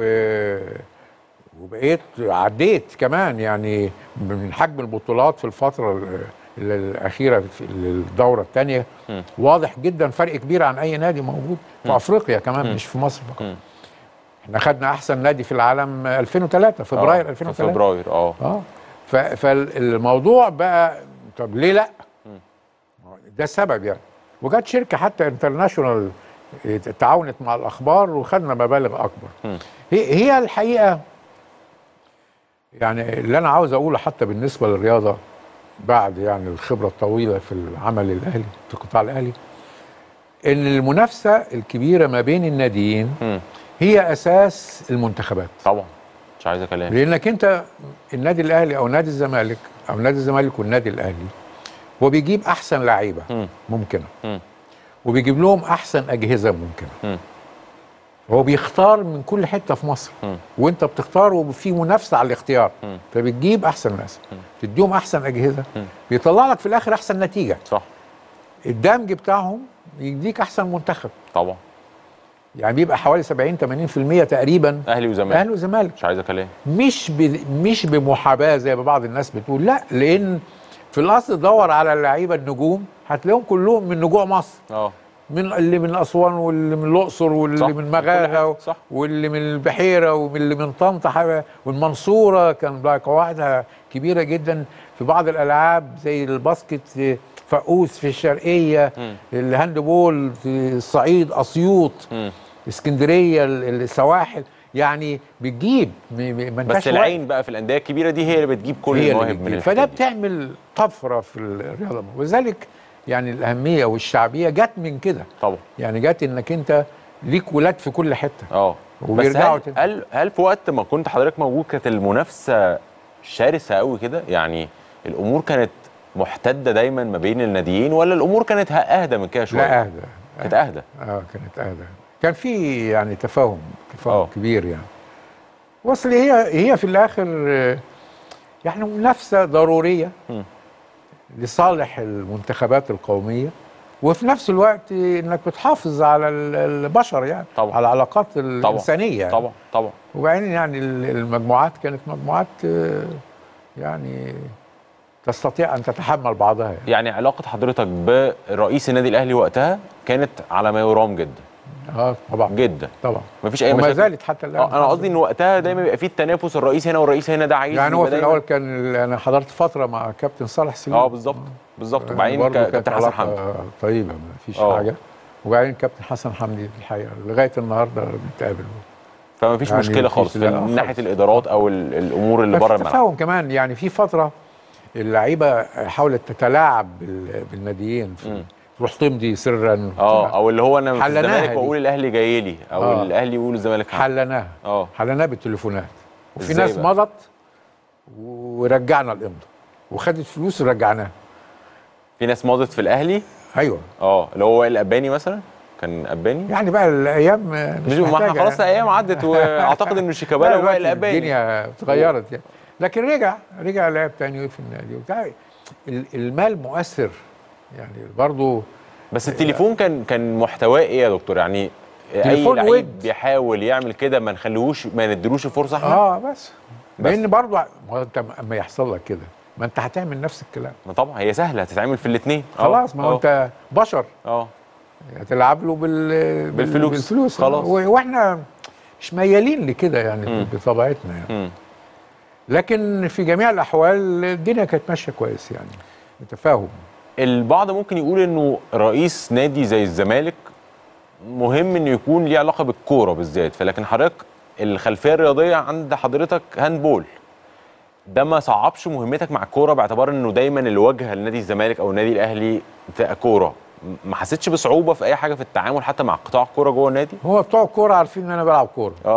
وبقيت عديت كمان يعني من حجم البطولات في الفتره ال- ال- الاخيره في الدوره الثانيه مم. واضح جدا فرق كبير عن اي نادي موجود في افريقيا كمان مم. مش في مصر فقط مم. احنا خدنا احسن نادي في العالم 2003 فبراير آه، 2003 في فبراير اه اه ف- فالموضوع بقى طب ليه لا؟ ده السبب يعني وجت شركه حتى انترناشونال تعاونت مع الاخبار وخدنا مبالغ اكبر مم. هي هي الحقيقه يعني اللي انا عاوز اقوله حتى بالنسبه للرياضه بعد يعني الخبره الطويله في العمل الاهلي في القطاع الاهلي ان المنافسه الكبيره ما بين الناديين مم. هي اساس المنتخبات طبعا مش عايز كلام لانك انت النادي الاهلي او نادي الزمالك او نادي الزمالك والنادي الاهلي هو بيجيب احسن لعيبه مم. ممكنه مم. وبيجيب لهم احسن اجهزه ممكنه مم. هو بيختار من كل حته في مصر مم. وانت بتختار وفي منافسه على الاختيار مم. فبتجيب احسن ناس تديهم احسن اجهزه مم. بيطلع لك في الاخر احسن نتيجه صح الدمج بتاعهم يديك احسن منتخب طبعا يعني بيبقى حوالي 70 80% تقريبا اهلي وزمالك اهلي وزمالك مش عايز كلام مش ب... مش بمحاباه زي ما بعض الناس بتقول لا لان في الاصل دور على اللعيبه النجوم هتلاقيهم كلهم من نجوع مصر اه من اللي من اسوان واللي من الاقصر واللي صح، من من كل مغاغه حتة، صح. واللي من البحيره واللي من طنطا حاجة- والمنصوره كان بقى قواعدها كبيره جدا في بعض الالعاب زي الباسكت في فقوس في الشرقيه مم. الهاندبول في الصعيد اسيوط مم. اسكندريه ال- السواحل يعني بتجيب م- م- ما انتش بس واقف. العين بقى في الانديه الكبيره دي هي اللي بتجيب كل هي اللي المواهب من بتجيب. الحتة فده دي. بتعمل طفره في الرياضه ولذلك يعني الاهميه والشعبيه جت من كده طبعا يعني جت انك انت ليك ولاد في كل حته اه بس وبيرجعوا هل, تاني. هل هل في وقت ما كنت حضرتك موجود كانت المنافسه شرسه قوي كده يعني الامور كانت محتده دايما ما بين الناديين ولا الامور كانت اهدى من كده شويه لا اهدى كانت اهدى اه كانت اهدى كان في يعني تفاهم تفاهم آه. كبير يعني واصل هي هي في الاخر آه، يعني منافسه ضروريه م. لصالح المنتخبات القوميه وفي نفس الوقت انك بتحافظ على ال- البشر يعني طبعا. على العلاقات الانسانيه يعني. طبعا طبعا وبعدين يعني ال- المجموعات كانت مجموعات آه، يعني تستطيع ان تتحمل بعضها يعني. يعني علاقه حضرتك برئيس النادي الاهلي وقتها كانت على ما يرام جدا اه طبعا جدا طبعا مفيش اي وما مشاكل زالت حتى الان اه انا قصدي ان وقتها دايما بيبقى فيه التنافس الرئيس هنا والرئيس هنا ده عايز يعني هو يبقى في دايماً- الاول كان ال- انا حضرت فتره مع كابتن صالح سليم اه بالظبط بالظبط وبعدين برضه ك- كانت كابتن حسن علاقة حمدي طيبه ما فيش آه. حاجه وبعدين كابتن حسن حمدي في الحقيقه لغايه النهارده بنتقابل فما فيش يعني مشكله مفيش- خالص لا، من خالص. ناحيه الادارات او ال- الامور اللي ففي بره الملعب تفاهم كمان يعني في فتره اللعيبه حاولت تتلاعب بال- بالناديين في- مم. تروح تمضي سرا اه او اللي هو انا في حلناها الزمالك دي. واقول الاهلي جاي لي او آه. الاهلي يقول الزمالك حق. حلناها اه حلناها بالتليفونات وفي إزاي ناس بقى؟ مضت ورجعنا الامضه وخدت فلوس ورجعناها في ناس مضت في الاهلي ايوه اه اللي هو وائل اباني مثلا كان اباني يعني بقى الايام مش مش ما احنا محتاجة خلاص يعني. ايام عدت واعتقد ان شيكابالا لا، وائل دلوقتي اباني الدنيا اتغيرت يعني لكن رجع رجع لعب تاني في النادي وبتاع ال- المال مؤثر يعني برضو بس التليفون كان كان محتواه ايه يا دكتور يعني اي تليفون لعيب ود. بيحاول يعمل كده ما نخليهوش ما نديلوش الفرصه احنا اه بس بس. لان برضو ما هو انت اما يحصل لك كده ما انت هتعمل نفس الكلام ما طبعا هي سهله هتتعمل في الاثنين خلاص ما هو انت بشر اه هتلعب له بال بال- بالفلوس. بالفلوس خلاص. و- واحنا مش ميالين لكده يعني مم. بطبيعتنا يعني مم. لكن في جميع الاحوال الدنيا كانت ماشيه كويس يعني بتفاهم البعض ممكن يقول انه رئيس نادي زي الزمالك مهم انه يكون ليه علاقه بالكوره بالذات فلكن حضرتك الخلفيه الرياضيه عند حضرتك هاندبول ده ما صعبش مهمتك مع الكوره باعتبار انه دايما الواجهه لنادي الزمالك او النادي الاهلي بتبقى كوره ما حسيتش بصعوبه في اي حاجه في التعامل حتى مع قطاع الكوره جوه النادي هو بتوع الكوره عارفين ان انا بلعب كوره اه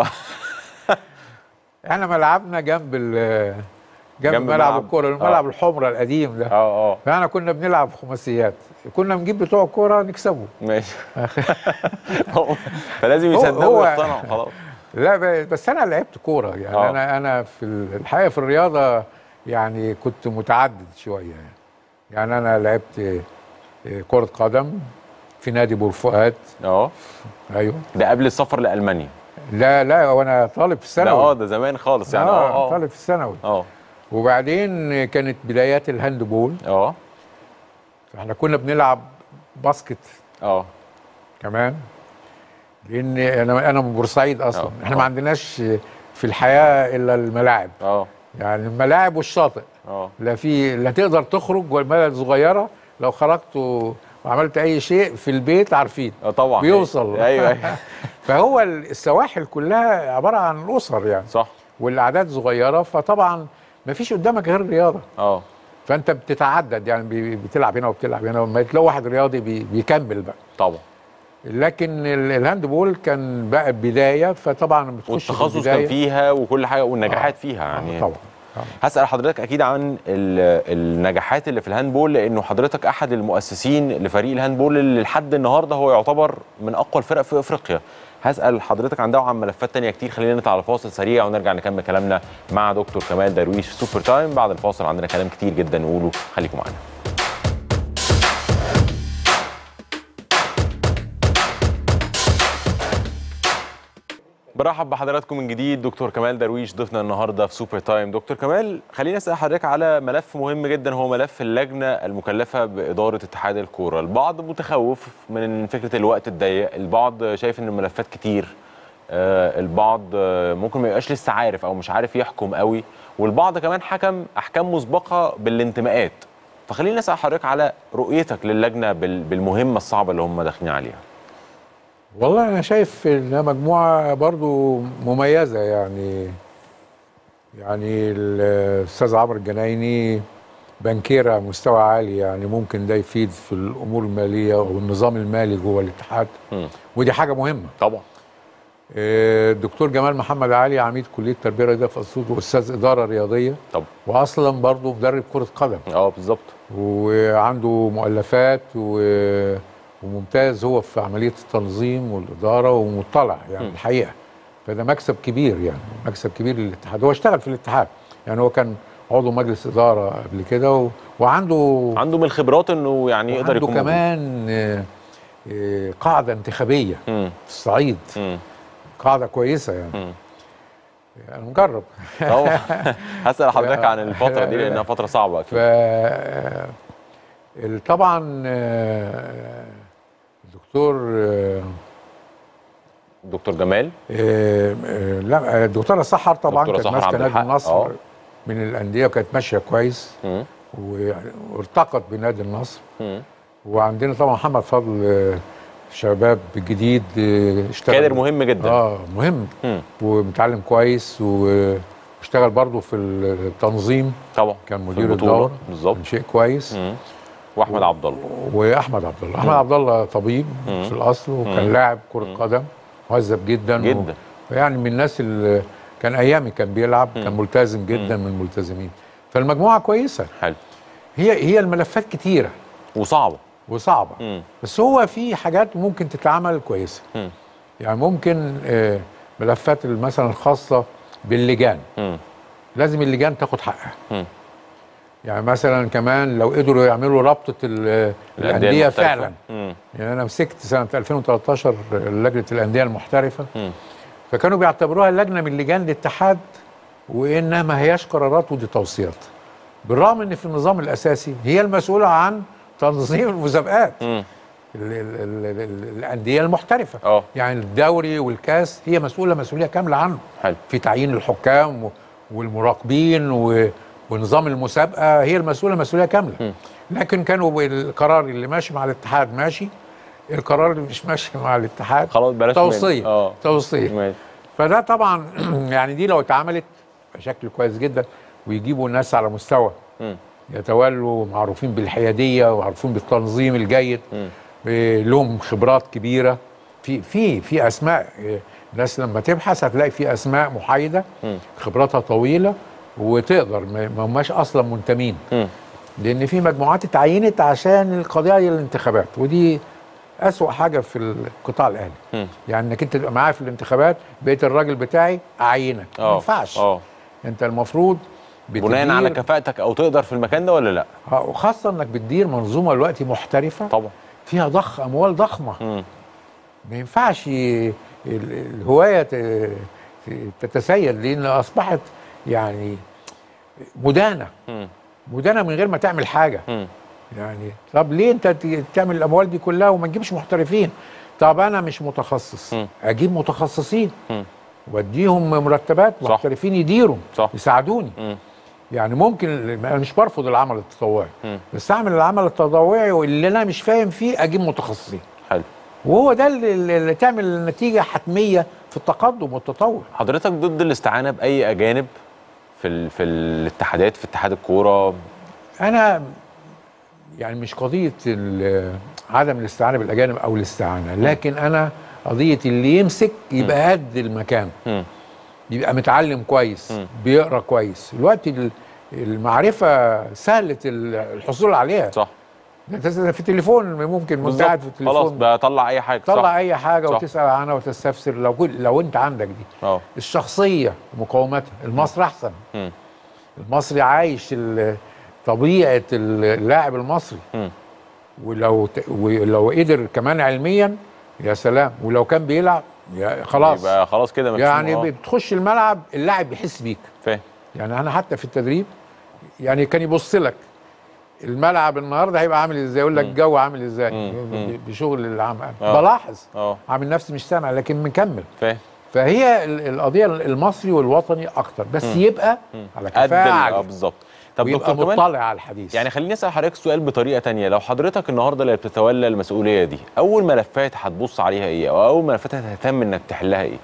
احنا ملعبنا جنب ال جنب, جنب جنب ملعب ملعب. الكوره آه. الملعب الحمراء القديم ده اه اه فاحنا كنا بنلعب خماسيات كنا نجيب بتوع الكوره نكسبه ماشي فلازم هو- يصدقوا هو- ويقتنعوا خلاص لا ب- بس انا لعبت كوره يعني آه. انا انا في ال- الحقيقه في الرياضه يعني كنت متعدد شويه يعني يعني انا لعبت آه، كره قدم في نادي بورفؤاد اه ايوه ده قبل السفر لالمانيا لا لا وانا طالب في ده اه الثانوي ده زمان خالص يعني اه اه اه طالب في الثانوي اه وبعدين كانت بدايات الهاندبول اه احنا كنا بنلعب باسكت اه كمان لان انا انا من بورسعيد اصلا آه. احنا آه. ما عندناش في الحياه الا الملاعب اه يعني الملاعب والشاطئ اه لا في لا تقدر تخرج والبلد صغيره لو خرجت و- وعملت اي شيء في البيت عارفين اه طبعا بيوصل. ايوه ايوه فهو السواحل كلها عباره عن اسر يعني صح والاعداد صغيره فطبعا ما فيش قدامك غير الرياضه اه فانت بتتعدد يعني بي- بتلعب هنا وبتلعب هنا لما تلاقي واحد رياضي بي- بيكمل بقى طبعا لكن ال- الهاندبول كان بقى بدايه فطبعا لما تخش في والتخصص البداية كان فيها وكل حاجه والنجاحات آه. فيها يعني آه طبعا طبعا. هسأل حضرتك أكيد عن ال- النجاحات اللي في الهاندبول لأنه حضرتك أحد المؤسسين لفريق الهاندبول اللي لحد النهاردة هو يعتبر من أقوى الفرق في أفريقيا هسأل حضرتك عن ده وعن ملفات تانية كتير خلينا نطلع على فاصل سريع ونرجع نكمل كلامنا مع دكتور كمال درويش في سوبر تايم بعد الفاصل عندنا كلام كتير جدا نقوله خليكم معانا برحب بحضراتكم من جديد دكتور كمال درويش ضيفنا النهارده في سوبر تايم دكتور كمال خليني اسال حضرتك على ملف مهم جدا هو ملف اللجنه المكلفه باداره اتحاد الكوره البعض متخوف من فكره الوقت الضيق البعض شايف ان الملفات كتير آه، البعض آه، ممكن ما يبقاش لسه عارف او مش عارف يحكم قوي والبعض كمان حكم احكام مسبقه بالانتماءات فخليني اسال حضرتك على رؤيتك للجنه بال- بالمهمه الصعبه اللي هم داخلين عليها والله انا شايف انها مجموعه برضو مميزه يعني يعني الاستاذ عمرو الجنايني بنكيره مستوى عالي يعني ممكن ده يفيد في الامور الماليه والنظام المالي جوه الاتحاد مم. ودي حاجه مهمه طبعا آه، الدكتور جمال محمد علي عميد كليه التربيه الرياضيه في اسيوط واستاذ اداره رياضيه طبعا واصلا برضه مدرب كره قدم اه بالظبط وعنده مؤلفات و... وممتاز هو في عمليه التنظيم والاداره ومطلع يعني م. الحقيقه فده مكسب كبير يعني مكسب كبير للاتحاد هو اشتغل في الاتحاد يعني هو كان عضو مجلس اداره قبل كده و... وعنده عنده من الخبرات انه يعني يقدر عنده يكون موجود. كمان آه، آه، قاعده انتخابيه مم. في الصعيد مم. قاعده كويسه يعني مم. انا مجرب طبعا هسأل حضرتك عن الفترة دي لأنها فترة صعبة ف أكيد ال- طبعا آه، الدكتور آه، دكتور جمال آه، آه، لا الدكتوره سحر طبعا دكتورة كانت سحر عبد ماسكه نادي الحق، النصر آه. من الانديه وكانت ماشيه كويس مم. و- وارتقت بنادي النصر مم. وعندنا طبعا محمد فضل آه، شباب جديد آه، اشتغل كادر مهم جدا اه مهم مم. ومتعلم كويس واشتغل برضه في التنظيم طبعا كان في مدير البطولة. الدوره بالظبط كان شيء كويس مم. وأحمد عبد الله واحمد عبد الله احمد عبد الله طبيب مم. في الاصل وكان مم. لاعب كره مم. قدم مهذب جدا جدا و... يعني من الناس اللي كان ايامي كان بيلعب كان ملتزم جدا من الملتزمين فالمجموعه كويسه حلو هي هي الملفات كتيره وصعبه وصعبه مم. بس هو في حاجات ممكن تتعمل كويسه مم. يعني ممكن آه، ملفات مثلا الخاصه باللجان مم. لازم اللجان تاخد حقها مم. يعني مثلا كمان لو قدروا يعملوا رابطه ال- الانديه المحترفة. فعلا مم. يعني انا مسكت سنه 2013 لجنه الانديه المحترفه مم. فكانوا بيعتبروها لجنه من لجان الاتحاد وانها ما هياش قرارات ودي توصيات بالرغم ان في النظام الاساسي هي المسؤوله عن تنظيم المسابقات مم. ال ال ال ال ال الانديه المحترفه اه. يعني الدوري والكاس هي مسؤوله مسؤوليه كامله عنه حلو في تعيين الحكام و- والمراقبين و- ونظام المسابقه هي المسؤوله مسؤوليه كامله لكن كانوا القرار اللي ماشي مع الاتحاد ماشي القرار اللي مش ماشي مع الاتحاد خلاص بلاش منه. توصيه اه توصيه ماشي فده طبعا يعني دي لو اتعملت بشكل كويس جدا ويجيبوا ناس على مستوى مم. يتولوا معروفين بالحياديه ومعروفين بالتنظيم الجيد مم. إيه، لهم خبرات كبيره في في في اسماء إيه، الناس لما تبحث هتلاقي في اسماء محايده مم. خبراتها طويله وتقدر ما ما هماش اصلا منتمين مم. لان في مجموعات اتعينت عشان القضايا الانتخابات ودي اسوأ حاجه في القطاع الاهلي مم. يعني انك انت تبقى معايا في الانتخابات بقيت الراجل بتاعي اعينك ما اه ينفعش اه انت المفروض بناء على بتدير- كفاءتك او تقدر في المكان ده ولا لا آه، وخاصه انك بتدير منظومه دلوقتي محترفه طبعا فيها ضخ اموال ضخمه مم. ما ينفعش ي- ال- الهوايه ت- ت- تتسيد لان اصبحت يعني مدانه مم. مدانه من غير ما تعمل حاجه مم. يعني طب ليه انت ت- تعمل الاموال دي كلها وما تجيبش محترفين طب انا مش متخصص مم. اجيب متخصصين مم. واديهم مرتبات صح. محترفين يديروا صح. يساعدوني مم. يعني ممكن انا مش برفض العمل التطوعي مم. بس اعمل العمل التطوعي واللي انا مش فاهم فيه اجيب متخصصين حلو وهو ده اللي, اللي تعمل نتيجه حتميه في التقدم والتطور حضرتك ضد الاستعانه باي اجانب في ال... في الاتحادات في اتحاد الكوره انا يعني مش قضيه ال- عدم الاستعانه بالاجانب او الاستعانه لكن انا قضيه اللي يمسك يبقى قد المكان مم. يبقى متعلم كويس مم. بيقرا كويس دلوقتي ال- المعرفه سهله ال- الحصول عليها صح انت في التليفون ممكن وانت قاعد في بالظبط. خلاص التليفون بطلع اي حاجه تطلع صح. اي حاجه صح. وتسال عنها وتستفسر لو كل لو انت عندك دي اه الشخصيه مقاومتها المصري احسن مم. المصري عايش ال- طبيعه اللاعب المصري مم. ولو ت... ولو قدر كمان علميا يا سلام ولو كان بيلعب يا خلاص يبقى خلاص كده مكسوم. يعني آه. بتخش الملعب اللاعب بيحس بيك فاهم يعني انا حتى في التدريب يعني كان يبص لك الملعب النهارده هيبقى عامل ازاي يقول لك الجو عامل ازاي مم. مم. ب- بشغل العام آه. بلاحظ اه عامل نفسي مش سامع لكن مكمل فاهم فهي ال- القضيه المصري والوطني اكتر بس يبقى على قد ال- كفاءه اه عالية. بالظبط طب ويبقى دكتور كمان مطلع على الحديث يعني خليني اسال حضرتك سؤال بطريقه تانية لو حضرتك النهارده اللي بتتولى المسؤوليه دي اول ملفات هتبص عليها ايه او اول ملفات هتهتم انك تحلها ايه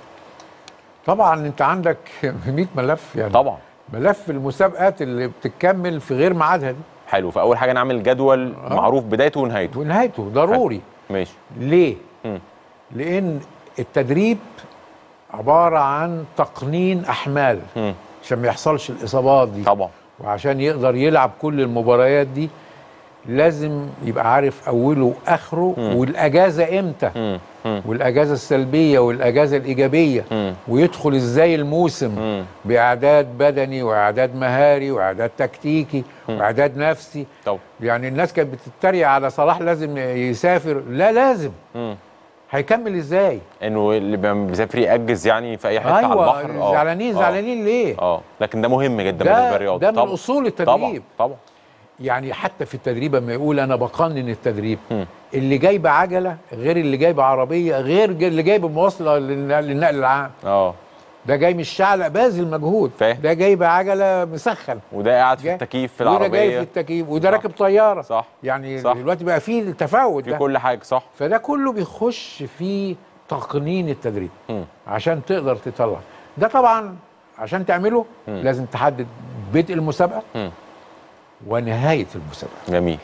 طبعا انت عندك 100 ملف يعني طبعا ملف المسابقات اللي بتكمل في غير ميعادها دي حلو فاول حاجه نعمل جدول آه. معروف بدايته ونهايته ونهايته ضروري ماشي ليه؟ مم. لان التدريب عباره عن تقنين احمال مم. عشان ما يحصلش الاصابات دي طبعا وعشان يقدر يلعب كل المباريات دي لازم يبقى عارف اوله واخره مم. والاجازه امتى مم. مم. والاجازه السلبيه والاجازه الايجابيه مم. ويدخل ازاي الموسم مم. باعداد بدني واعداد مهاري واعداد تكتيكي واعداد نفسي طبعا يعني الناس كانت بتتريق على صلاح لازم يسافر لا لازم مم. هيكمل ازاي انه اللي بي- بيسافر ياجز يعني في اي حته على ايوه البحر اه زعلانين آه. زعلانين ليه اه لكن ده مهم جدا بالنسبه ده للرياضه ده من طبعا اصول طبعا التدريب طبعا يعني حتى في التدريب لما يقول انا بقنن التدريب مم. اللي جايب عجله غير اللي جايب عربيه غير اللي جايب مواصله للنقل للنقل العام اه ده جاي مش شعلق باذل مجهود فاهم. ده جايب عجله مسخن وده قاعد في جاي- التكييف في وده جاي في العربيه التكييف وده صح. راكب طياره صح يعني صح. دلوقتي بقى فيه التفاوت في ده كل حاجه صح فده كله بيخش في تقنين التدريب مم. عشان تقدر تطلع ده طبعا عشان تعمله مم. لازم تحدد بدء المسابقه مم. ونهايه المسابقه جميل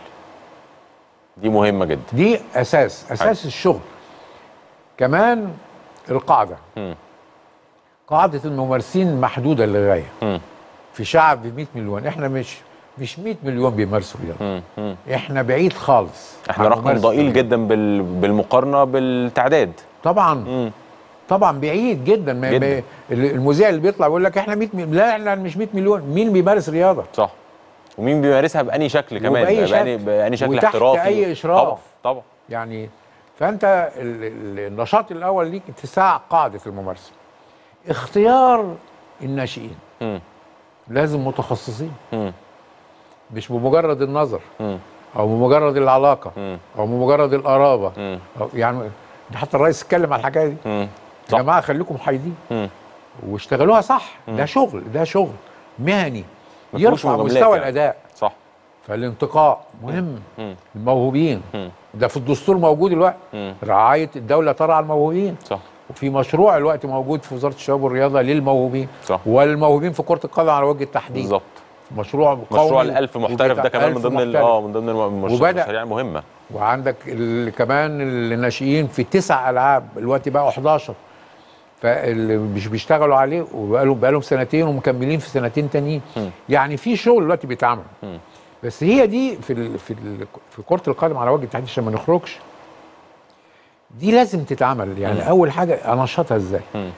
دي مهمه جدا دي اساس اساس الشغل كمان القاعده مم. قاعده الممارسين محدوده للغايه مم. في شعب 100 مليون احنا مش مش 100 مليون بيمارسوا رياضه مم. مم. احنا بعيد خالص احنا عن رقم ممارسة ضئيل الرياضة. جدا بال... بالمقارنه بالتعداد طبعا مم. طبعا بعيد جدا, ما جداً. ما- المذيع اللي بيطلع يقول لك احنا 100 مليون لا احنا مش 100 مليون مين بيمارس رياضه صح ومين بيمارسها بأني شكل كمان وبأي بأني, شكل. بأني شكل وتحت احترافي أي إشراف. طبعا طبعا يعني فانت ال- ال- النشاط الاول ليك اتساع قاعده الممارسه اختيار الناشئين مم. لازم متخصصين مم. مش بمجرد النظر مم. او بمجرد العلاقه مم. او بمجرد القرابه مم. أو يعني ده حتى الرئيس اتكلم على الحكايه دي مم. يا صح. جماعه خليكم محايدين مم. واشتغلوها صح ده شغل ده شغل مهني ما فيهوش يرفع مجاملات مستوى يعني. الاداء صح فالانتقاء مهم مم. الموهوبين مم. ده في الدستور موجود الوقت مم. رعايه الدوله ترعى الموهوبين صح وفي مشروع الوقت موجود في وزاره الشباب والرياضه للموهوبين صح. والموهوبين في كره القدم على وجه التحديد بالظبط مشروع قومي مشروع الألف محترف ده وبتاع كمان من ألف ضمن ال- محترف. اه من ضمن الم- المش- وبدأ- المشاريع المهمه وعندك ال- كمان الناشئين في تسع العاب الوقت بقى 11 فاللي مش بيشتغلوا عليه وبقالهم بقالهم سنتين ومكملين في سنتين تانيين مم. يعني في شغل دلوقتي بيتعمل مم. بس هي دي في ال في ال في كره القدم على وجه التحديد عشان ما نخرجش دي لازم تتعمل يعني مم. اول حاجه انشطها ازاي مم.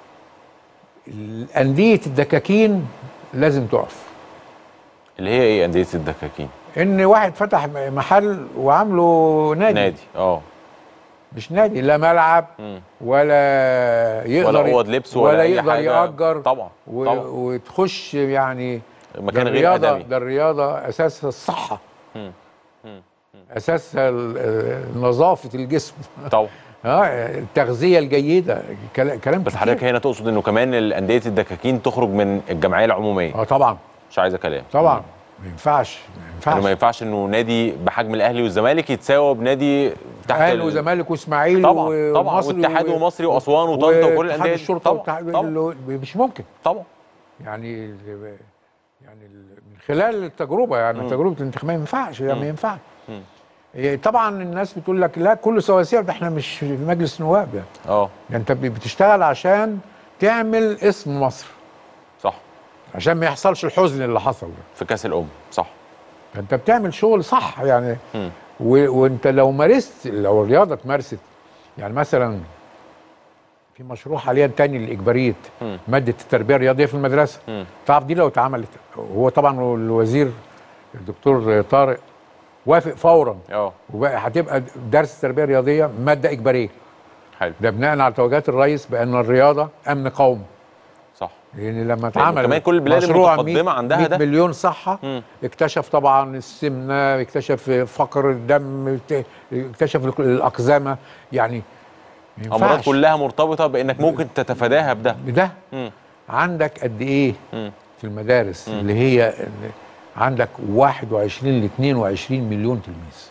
انديه الدكاكين لازم تقف اللي هي ايه انديه الدكاكين ان واحد فتح محل وعامله نادي, نادي اه مش نادي لا ملعب مم. ولا يقدر ولا اوض لبس ولا, ولا أي يقدر حاجة. يأجر طبعا و... طبعا وتخش يعني مكان ده غير الرياضة ادمي ده الرياضة أساسها الصحة مم. مم. أساسها ال- آه، نظافة الجسم طبعا اه التغذية الجيدة كلا- كلام بس كتير. حضرتك هنا تقصد انه كمان انديه الدكاكين تخرج من الجمعيه العموميه اه طبعا مش عايزه كلام طبعا ما ينفعش ما انه ينفعش ما ينفعش انه نادي بحجم الاهلي والزمالك يتساوى بنادي تحت اهلي ال- وزمالك واسماعيلي طبعا طبعا ومصري والاتحاد و- ومصري واسوان وطنطا وكل واتحاد الانديه دي. الشرطة طبعا والاتحاد- طبعا اللي- مش ممكن طبعا يعني ال- يعني ال- من خلال التجربه يعني تجربه الانتخابات ما ينفعش يعني ما ينفعش مم. إيه، طبعا الناس بتقول لك لا كله سواسيه ده احنا مش في مجلس نواب يعني, اه يعني انت بتشتغل عشان تعمل اسم مصر صح عشان ما يحصلش الحزن اللي حصل ده في كاس الام صح فانت بتعمل شغل صح يعني مم. و... وانت لو مارست لو الرياضه اتمارست يعني مثلا في مشروع حاليا تاني لاجباريه مم. ماده التربيه الرياضيه في المدرسه مم. تعرف دي لو اتعملت هو طبعا الوزير الدكتور طارق وافق فورا اه وبقى هتبقى درس التربيه الرياضيه ماده اجباريه حلو ده بناء على توجيهات الرئيس بان الرياضه امن قومي صح لان لما اتعمل كمان كل البلاد مشروع المتقدمة 100 عندها 100 ده. مليون صحه مم. اكتشف طبعا السمنه اكتشف فقر الدم اكتشف الاقزامه يعني ما امراض ينفعش كلها مرتبطه بانك ممكن تتفاداها بده بده مم. عندك قد ايه مم. في المدارس اللي هي اللي عندك 21 ل 22 مليون تلميذ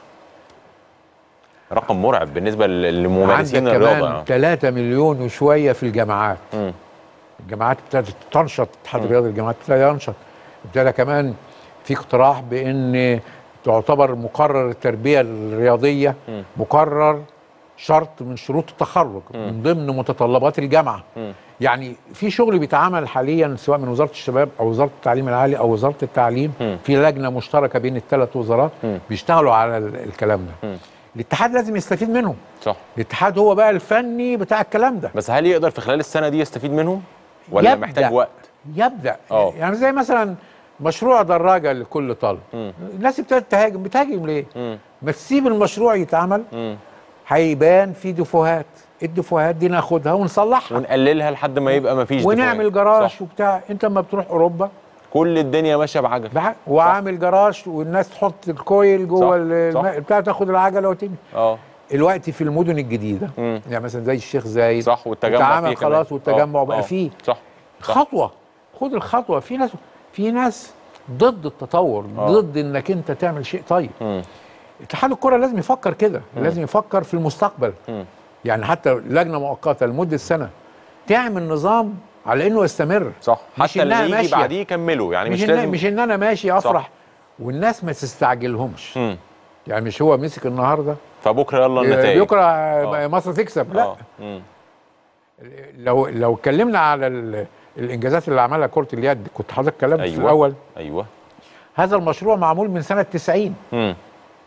رقم مرعب بالنسبه لل- لممارسين عندك الرياضه كمان يعني. 3 مليون وشويه في الجامعات مم. الجامعات ابتدت تنشط اتحاد الرياضي الجامعات ابتدى ينشط ابتدى كمان في اقتراح بان تعتبر مقرر التربيه الرياضيه مم. مقرر شرط من شروط التخرج من ضمن متطلبات الجامعه مم. يعني في شغل بيتعمل حاليا سواء من وزاره الشباب او وزاره التعليم العالي او وزاره التعليم مم. في لجنه مشتركه بين الثلاث وزارات مم. بيشتغلوا على ال- الكلام ده مم. الاتحاد لازم يستفيد منهم صح الاتحاد هو بقى الفني بتاع الكلام ده بس هل يقدر في خلال السنه دي يستفيد منهم ولا يبدأ. محتاج وقت يبدا اه. يعني زي مثلا مشروع دراجه لكل طالب مم. الناس ابتدت تهاجم بتهاجم ليه مم. ما تسيب المشروع يتعمل مم. هيبان في دفوهات الدفوهات دي ناخدها ونصلحها ونقللها لحد ما يبقى ما فيش ونعمل جراج وبتاع انت لما بتروح اوروبا كل الدنيا ماشيه بعجل بع- وعامل جراج والناس تحط الكويل صح، جوه ال- صح. الم- بتاع تاخد العجله وتمشي اه الوقت في المدن الجديده مم. يعني مثلا زي الشيخ زايد صح والتجمع اتعمل فيه كمان. خلاص والتجمع اه، بقى اه. فيه صح صح. خطوه خد الخطوه في ناس في ناس ضد التطور اه. ضد انك انت تعمل شيء طيب مم. اتحاد الكره لازم يفكر كده لازم يفكر في المستقبل مم. يعني حتى لجنه مؤقته لمده سنه تعمل نظام على انه يستمر صح مش حتى اللي إنها يجي ماشية. بعديه يكملوا يعني مش مش, إن لازم مش ان انا ماشي افرح والناس ما تستعجلهمش مم. يعني مش هو مسك النهارده فبكره يلا النتائج بكره اه. مصر تكسب لا اه. مم. لو لو اتكلمنا على ال- الانجازات اللي عملها كره اليد كنت حضرتك اتكلمت أيوة. في الاول ايوه هذا المشروع معمول من سنه 90 امم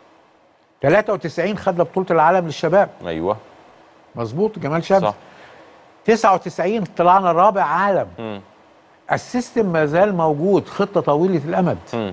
93 خدنا بطوله العالم للشباب ايوه مظبوط جمال شمس صح 99 طلعنا رابع عالم امم السيستم ما زال موجود خطه طويله الامد امم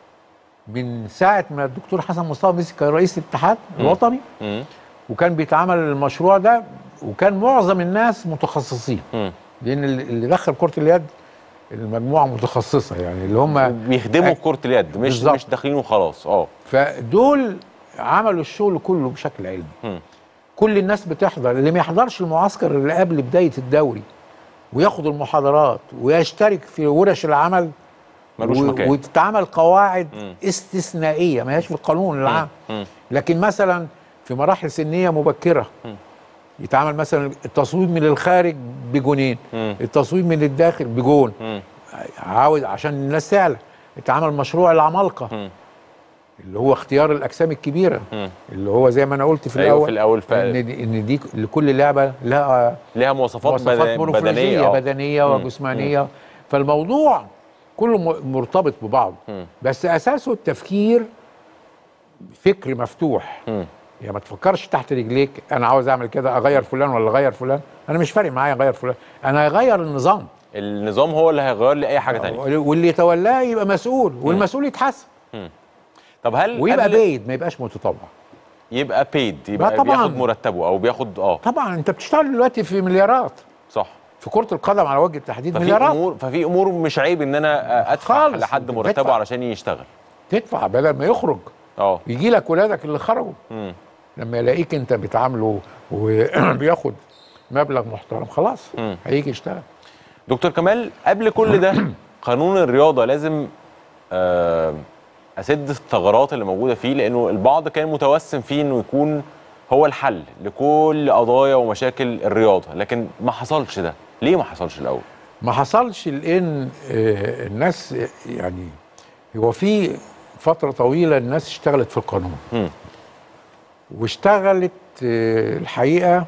من ساعه ما الدكتور حسن مصطفى مسك رئيس الاتحاد الوطني امم وكان بيتعمل المشروع ده وكان معظم الناس متخصصين امم لان اللي اللي دخل كره اليد المجموعه متخصصه يعني اللي هم بيخدموا كره اليد مش بالظبط. مش داخلين وخلاص اه فدول عملوا الشغل كله بشكل علمي مم. كل الناس بتحضر اللي ما يحضرش المعسكر اللي قبل بدايه الدوري وياخد المحاضرات ويشترك في ورش العمل ملوش و- مكان. وتتعمل قواعد مم. استثنائيه ما هياش في القانون العام مم. لكن مثلا في مراحل سنيه مبكره مم. يتعمل مثلا التصويب من الخارج بجونين مم. التصويب من الداخل بجون مم. عاوز عشان الناس تعلى اتعمل مشروع العمالقه مم. اللي هو اختيار الاجسام الكبيره مم. اللي هو زي ما انا قلت في أيوة، الاول في الأول ف- ان دي, إن دي لكل لعبه لها ليها مواصفات, مواصفات بدن- مورفولوجيه بدنيه آه. بدنيه مم. وجسمانيه فالموضوع كله م- مرتبط ببعض مم. بس اساسه التفكير فكر مفتوح مم. يعني ما تفكرش تحت رجليك انا عاوز اعمل كده اغير فلان ولا اغير فلان انا مش فارق معايا اغير فلان انا هغير النظام النظام هو اللي هيغير لي اي حاجه تانية واللي يتولاه يبقى مسؤول والمسؤول يتحسن طب هل ويبقى قبل- بايد ما يبقاش متطوع يبقى بيد يبقى طبعاً. بياخد مرتبه او بياخد اه طبعا انت بتشتغل دلوقتي في مليارات صح في كرة القدم على وجه التحديد ففي مليارات امور ففي امور مش عيب ان انا ادفع خالص. لحد مرتبه تدفع. علشان يشتغل تدفع بدل ما يخرج اه يجي لك ولادك اللي خرجوا مم. لما يلاقيك انت بتعامله وبياخد مبلغ محترم خلاص مم. هيجي يشتغل دكتور كمال قبل كل ده قانون الرياضه لازم آه، اسد الثغرات اللي موجوده فيه لانه البعض كان متوسم فيه انه يكون هو الحل لكل قضايا ومشاكل الرياضه لكن ما حصلش ده ليه ما حصلش الاول ما حصلش لان آه، الناس يعني هو في فترة طويلة الناس اشتغلت في القانون مم. واشتغلت آه، الحقيقة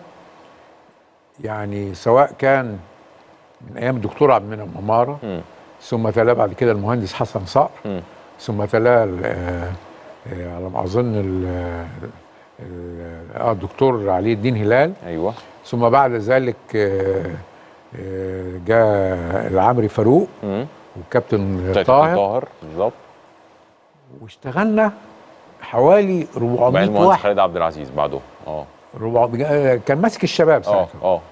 يعني سواء كان من ايام الدكتور عبد المنعم عمارة مم. ثم تلاه بعد كده المهندس حسن صقر مم. ثم تلاه ال- آه، آه، على ما اظن ال- ال- آه، الدكتور علي الدين هلال ايوه ثم بعد ذلك آه، آه، جاء العمري فاروق مم. والكابتن كابتن طاهر طاهر بالظبط واشتغلنا حوالي 400 وبعدين المهندس واحد خالد عبد العزيز بعده اه ربع آه، كان ماسك الشباب اه ساعتها اه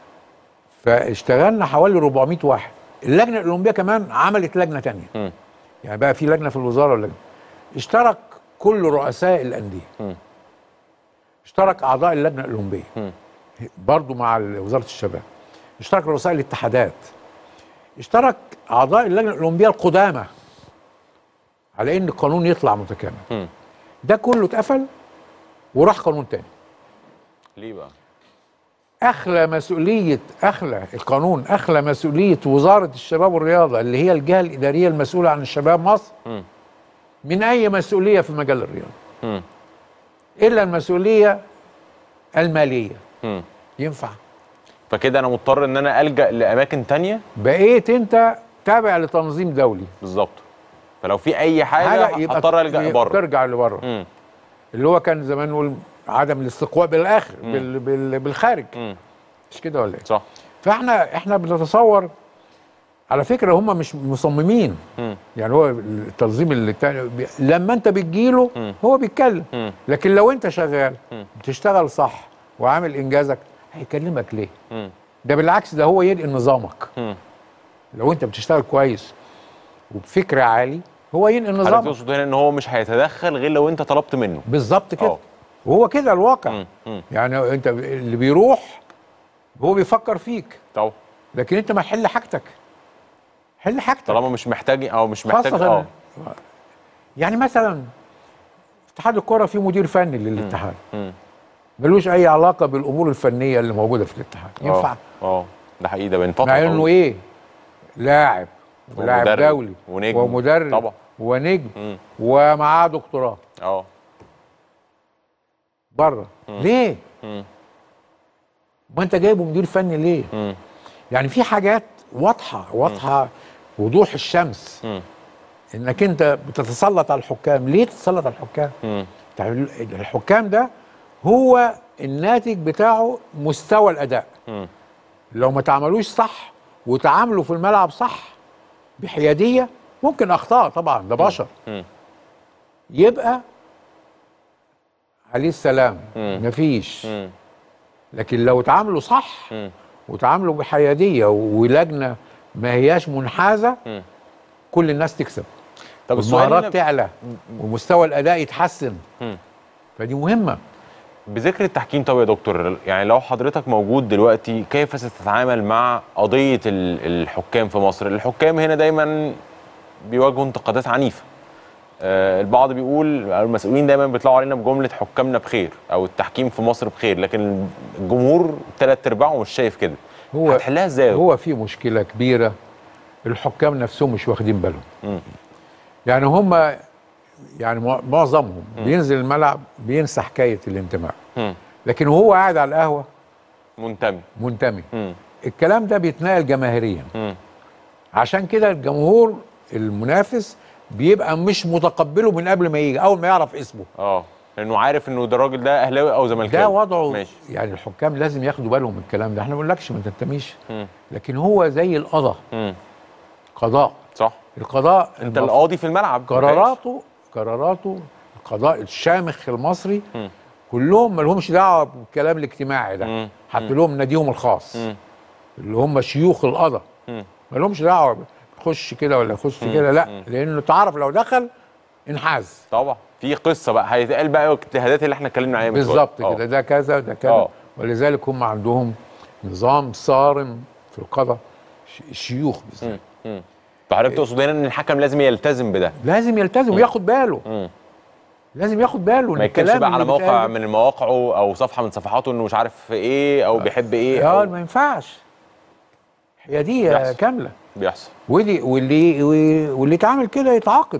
فاشتغلنا حوالي 400 واحد اللجنه الاولمبيه كمان عملت لجنه تانية مم. يعني بقى في لجنه في الوزاره ولا اشترك كل رؤساء الانديه مم. اشترك اعضاء اللجنه الاولمبيه مم. برضو مع وزاره الشباب اشترك رؤساء الاتحادات اشترك اعضاء اللجنه الاولمبيه القدامى على ان القانون يطلع متكامل مم. ده كله اتقفل وراح قانون تاني ليه بقى اخلى مسؤوليه اخلى القانون اخلى مسؤوليه وزاره الشباب والرياضه اللي هي الجهه الاداريه المسؤوله عن الشباب مصر مم. من اي مسؤوليه في مجال الرياضه مم. الا المسؤوليه الماليه مم. ينفع فكده انا مضطر ان انا الجا لاماكن تانية بقيت انت تابع لتنظيم دولي بالظبط فلو في اي حاجه هضطر الجا بره ترجع لبره مم. اللي هو كان زمان نقول عدم الاستقواء بالاخر بال بال بالخارج مم. مش كده ولا ايه صح فاحنا احنا بنتصور على فكره هم مش مصممين مم. يعني هو التنظيم اللي التاني بي... لما انت بتجيله مم. هو بيتكلم مم. لكن لو انت شغال مم. بتشتغل صح وعامل انجازك هيكلمك ليه مم. ده بالعكس ده هو ينقل نظامك مم. لو انت بتشتغل كويس وبفكر عالي هو ينقل حضرتك نظامك تقصد هنا ان هو مش هيتدخل غير لو انت طلبت منه بالظبط كده اه. وهو كده الواقع مم. مم. يعني انت اللي بيروح هو بيفكر فيك طبعا لكن انت ما حل حاجتك حل حاجتك طالما مش محتاج او مش محتاج خاصة اه يعني مثلا اتحاد الكرة فيه مدير فني للاتحاد مم. ملوش اي علاقة بالامور الفنية اللي موجودة في الاتحاد ينفع اه اه ده حقيقي ده من فتره مع انه طويلة. ايه لاعب ولاعب ومدرب دولي ونجم. ومدرب طبعا. ونجم مم. ومعاه دكتوراه اه بره ليه مم. ما انت جايبه مدير فني ليه مم. يعني في حاجات واضحه واضحه وضوح الشمس مم. انك انت بتتسلط على الحكام ليه تتسلط على الحكام مم. طيب الحكام ده هو الناتج بتاعه مستوى الاداء مم. لو ما تعملوش صح وتعاملوا في الملعب صح بحياديه ممكن اخطاء طبعا ده بشر مم. يبقى عليه السلام مم. مفيش مم. لكن لو اتعاملوا صح مم. وتعاملوا بحياديه ولجنه ما هياش منحازه مم. كل الناس تكسب طب السؤال والمهارات هنا تعلى ومستوى الاداء يتحسن مم. فدي مهمه بذكر التحكيم طب يا دكتور يعني لو حضرتك موجود دلوقتي كيف ستتعامل مع قضية ال- الحكام في مصر الحكام هنا دايما بيواجهوا انتقادات عنيفة آه، البعض بيقول أو المسؤولين دايما بيطلعوا علينا بجملة حكامنا بخير أو التحكيم في مصر بخير لكن الجمهور ثلاث أرباعه مش شايف كده هو هتحلها ازاي يا دكتور؟ هو في مشكله كبيره الحكام نفسهم مش واخدين بالهم مم. يعني هم يعني مع- معظمهم بينزل الملعب بينسى حكايه الانتماء مم. لكن وهو قاعد على القهوه منتمي منتمي مم. الكلام ده بيتنقل جماهيريا مم. عشان كده الجمهور المنافس بيبقى مش متقبله من قبل ما يجي اول ما يعرف اسمه اه لانه عارف انه ده الراجل ده اهلاوي او زملكاوي ده وضعه ماشي يعني الحكام لازم ياخدوا بالهم من الكلام ده احنا ما بنقولكش ما تنتميش مم. لكن هو زي القضاء مم. قضاء صح القضاء انت المف- القاضي في الملعب قراراته قراراته القضاء الشامخ المصري مم. كلهم ما لهمش دعوه بالكلام الاجتماعي ده مم. حط لهم ناديهم الخاص مم. اللي هم شيوخ القضاء مم. ما لهمش دعوه تخش كده ولا يخش كده لا لانه تعرف لو دخل انحاز طبعا في قصه بقى هيتقال بقى الاجتهادات اللي احنا اتكلمنا عليها من شوية. بالظبط آه. كده ده كذا ده كذا آه. ولذلك هم عندهم نظام صارم في القضاء ش- الشيوخ بالذات مم. مم. فحضرتك تقصد هنا ان الحكم لازم يلتزم بده لازم يلتزم وياخد باله مم. لازم ياخد باله إن ما يكتبش الكلام بقى على اللي موقع بيتقال- من مواقعه او صفحه من صفحاته انه مش عارف ايه او بيحب ايه اه أو ما ينفعش حياديه بيحصل. كامله بيحصل ودي واللي واللي يتعامل كده يتعاقب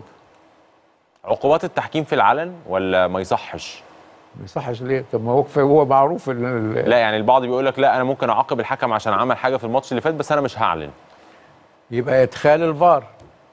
عقوبات التحكيم في العلن ولا ما يصحش ما يصحش ليه طب ما هو كفاية هو معروف ال- ال- لا يعني البعض بيقول لك لا انا ممكن اعاقب الحكم عشان عمل حاجه في الماتش اللي فات بس انا مش هعلن يبقى ادخال الفار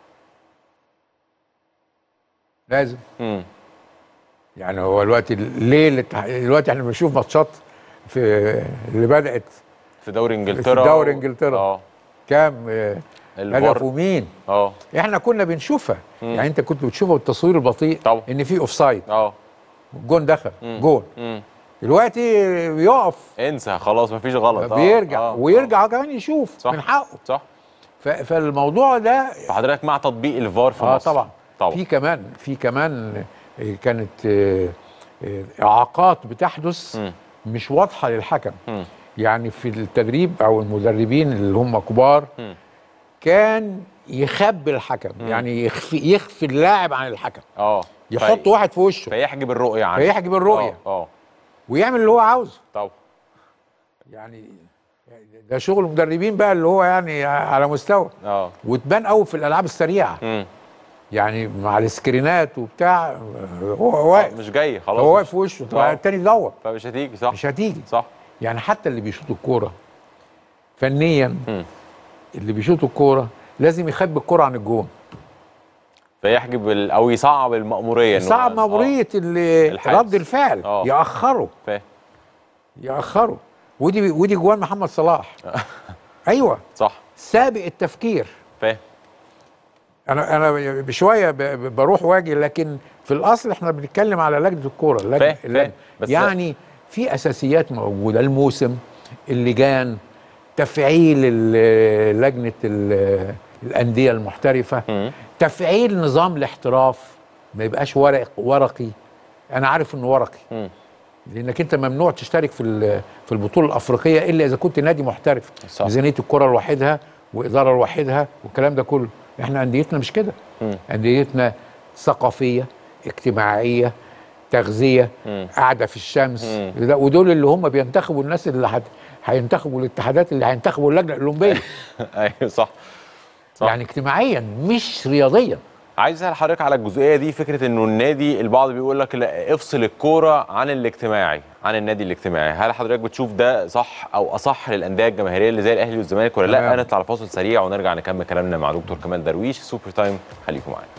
لازم مم. يعني هو دلوقتي ليه الاتح- دلوقتي احنا بنشوف ماتشات في اللي بدات في دوري انجلترا في دوري إنجلترا. اه كام آه، الفار. هدف ومين اه احنا كنا بنشوفها يعني انت كنت بتشوفها بالتصوير البطيء طبعا. ان في اوف سايد اه الجون دخل مم. جون مم. دلوقتي بيقف انسى خلاص مفيش غلط آه. بيرجع آه. ويرجع كمان يشوف صح. من حقه صح ف- فالموضوع ده فحضرتك مع تطبيق الفار في اه مصر طبعا طبعا في كمان في كمان آه، كانت آه، آه، اعاقات بتحدث مم. مش واضحه للحكم مم. يعني في التدريب او المدربين اللي هم كبار مم. كان يخبي الحكم يعني يخفي يخفي اللاعب عن الحكم اه يحط في... واحد في وشه فيحجب الرؤيه عنه فيحجب الرؤيه اه اه ويعمل اللي هو عاوزه طبعا يعني ده شغل مدربين بقى اللي هو يعني على مستوى اه وتبان قوي في الالعاب السريعه مم. يعني مع السكرينات وبتاع هو آه، واقف مش جاي خلاص هو مش- واقف في وشه طب آه. التاني يدور فمش هتيجي صح مش هتيجي صح يعني حتى اللي بيشوط الكوره فنيا مم. اللي بيشوط الكوره لازم يخبي الكوره عن الجون فيحجب ال... او يصعب المأموريه إنه- صعب آه، مأمورية اللي الحارس. رد الفعل آه. يأخره فاهم يأخره ودي ودي جوان محمد صلاح ايوه صح سابق التفكير فاهم انا انا بشويه ب- ب- بروح واجي لكن في الاصل احنا بنتكلم على لجنه الكوره اللجنه, فاهم، اللجنة. فاهم. بس- يعني في اساسيات موجوده الموسم اللجان تفعيل ال- لجنه ال- الانديه المحترفه مم. تفعيل نظام الاحتراف ما يبقاش ورق ورقي انا عارف انه ورقي مم. لانك انت ممنوع تشترك في ال- في البطوله الافريقيه الا اذا كنت نادي محترف صح. ميزانيه الكره لوحدها واداره لوحدها والكلام ده كله احنا انديتنا مش كده مم. انديتنا ثقافيه اجتماعيه تغذيه مم. قاعده في الشمس مم. ده- ودول اللي هم بينتخبوا الناس اللي هت- هينتخبوا الاتحادات اللي هينتخبوا اللجنه الاولمبيه ايوه صح صح. يعني اجتماعيا مش رياضيا عايز اسال حضرتك على الجزئيه دي فكره انه النادي البعض بيقول لك لا افصل الكوره عن الاجتماعي عن النادي الاجتماعي هل حضرتك بتشوف ده صح او اصح للانديه الجماهيريه اللي زي الاهلي والزمالك ولا لا تمام. نطلع على فاصل سريع ونرجع نكمل كلامنا مع دكتور كمال درويش سوبر تايم خليكم معانا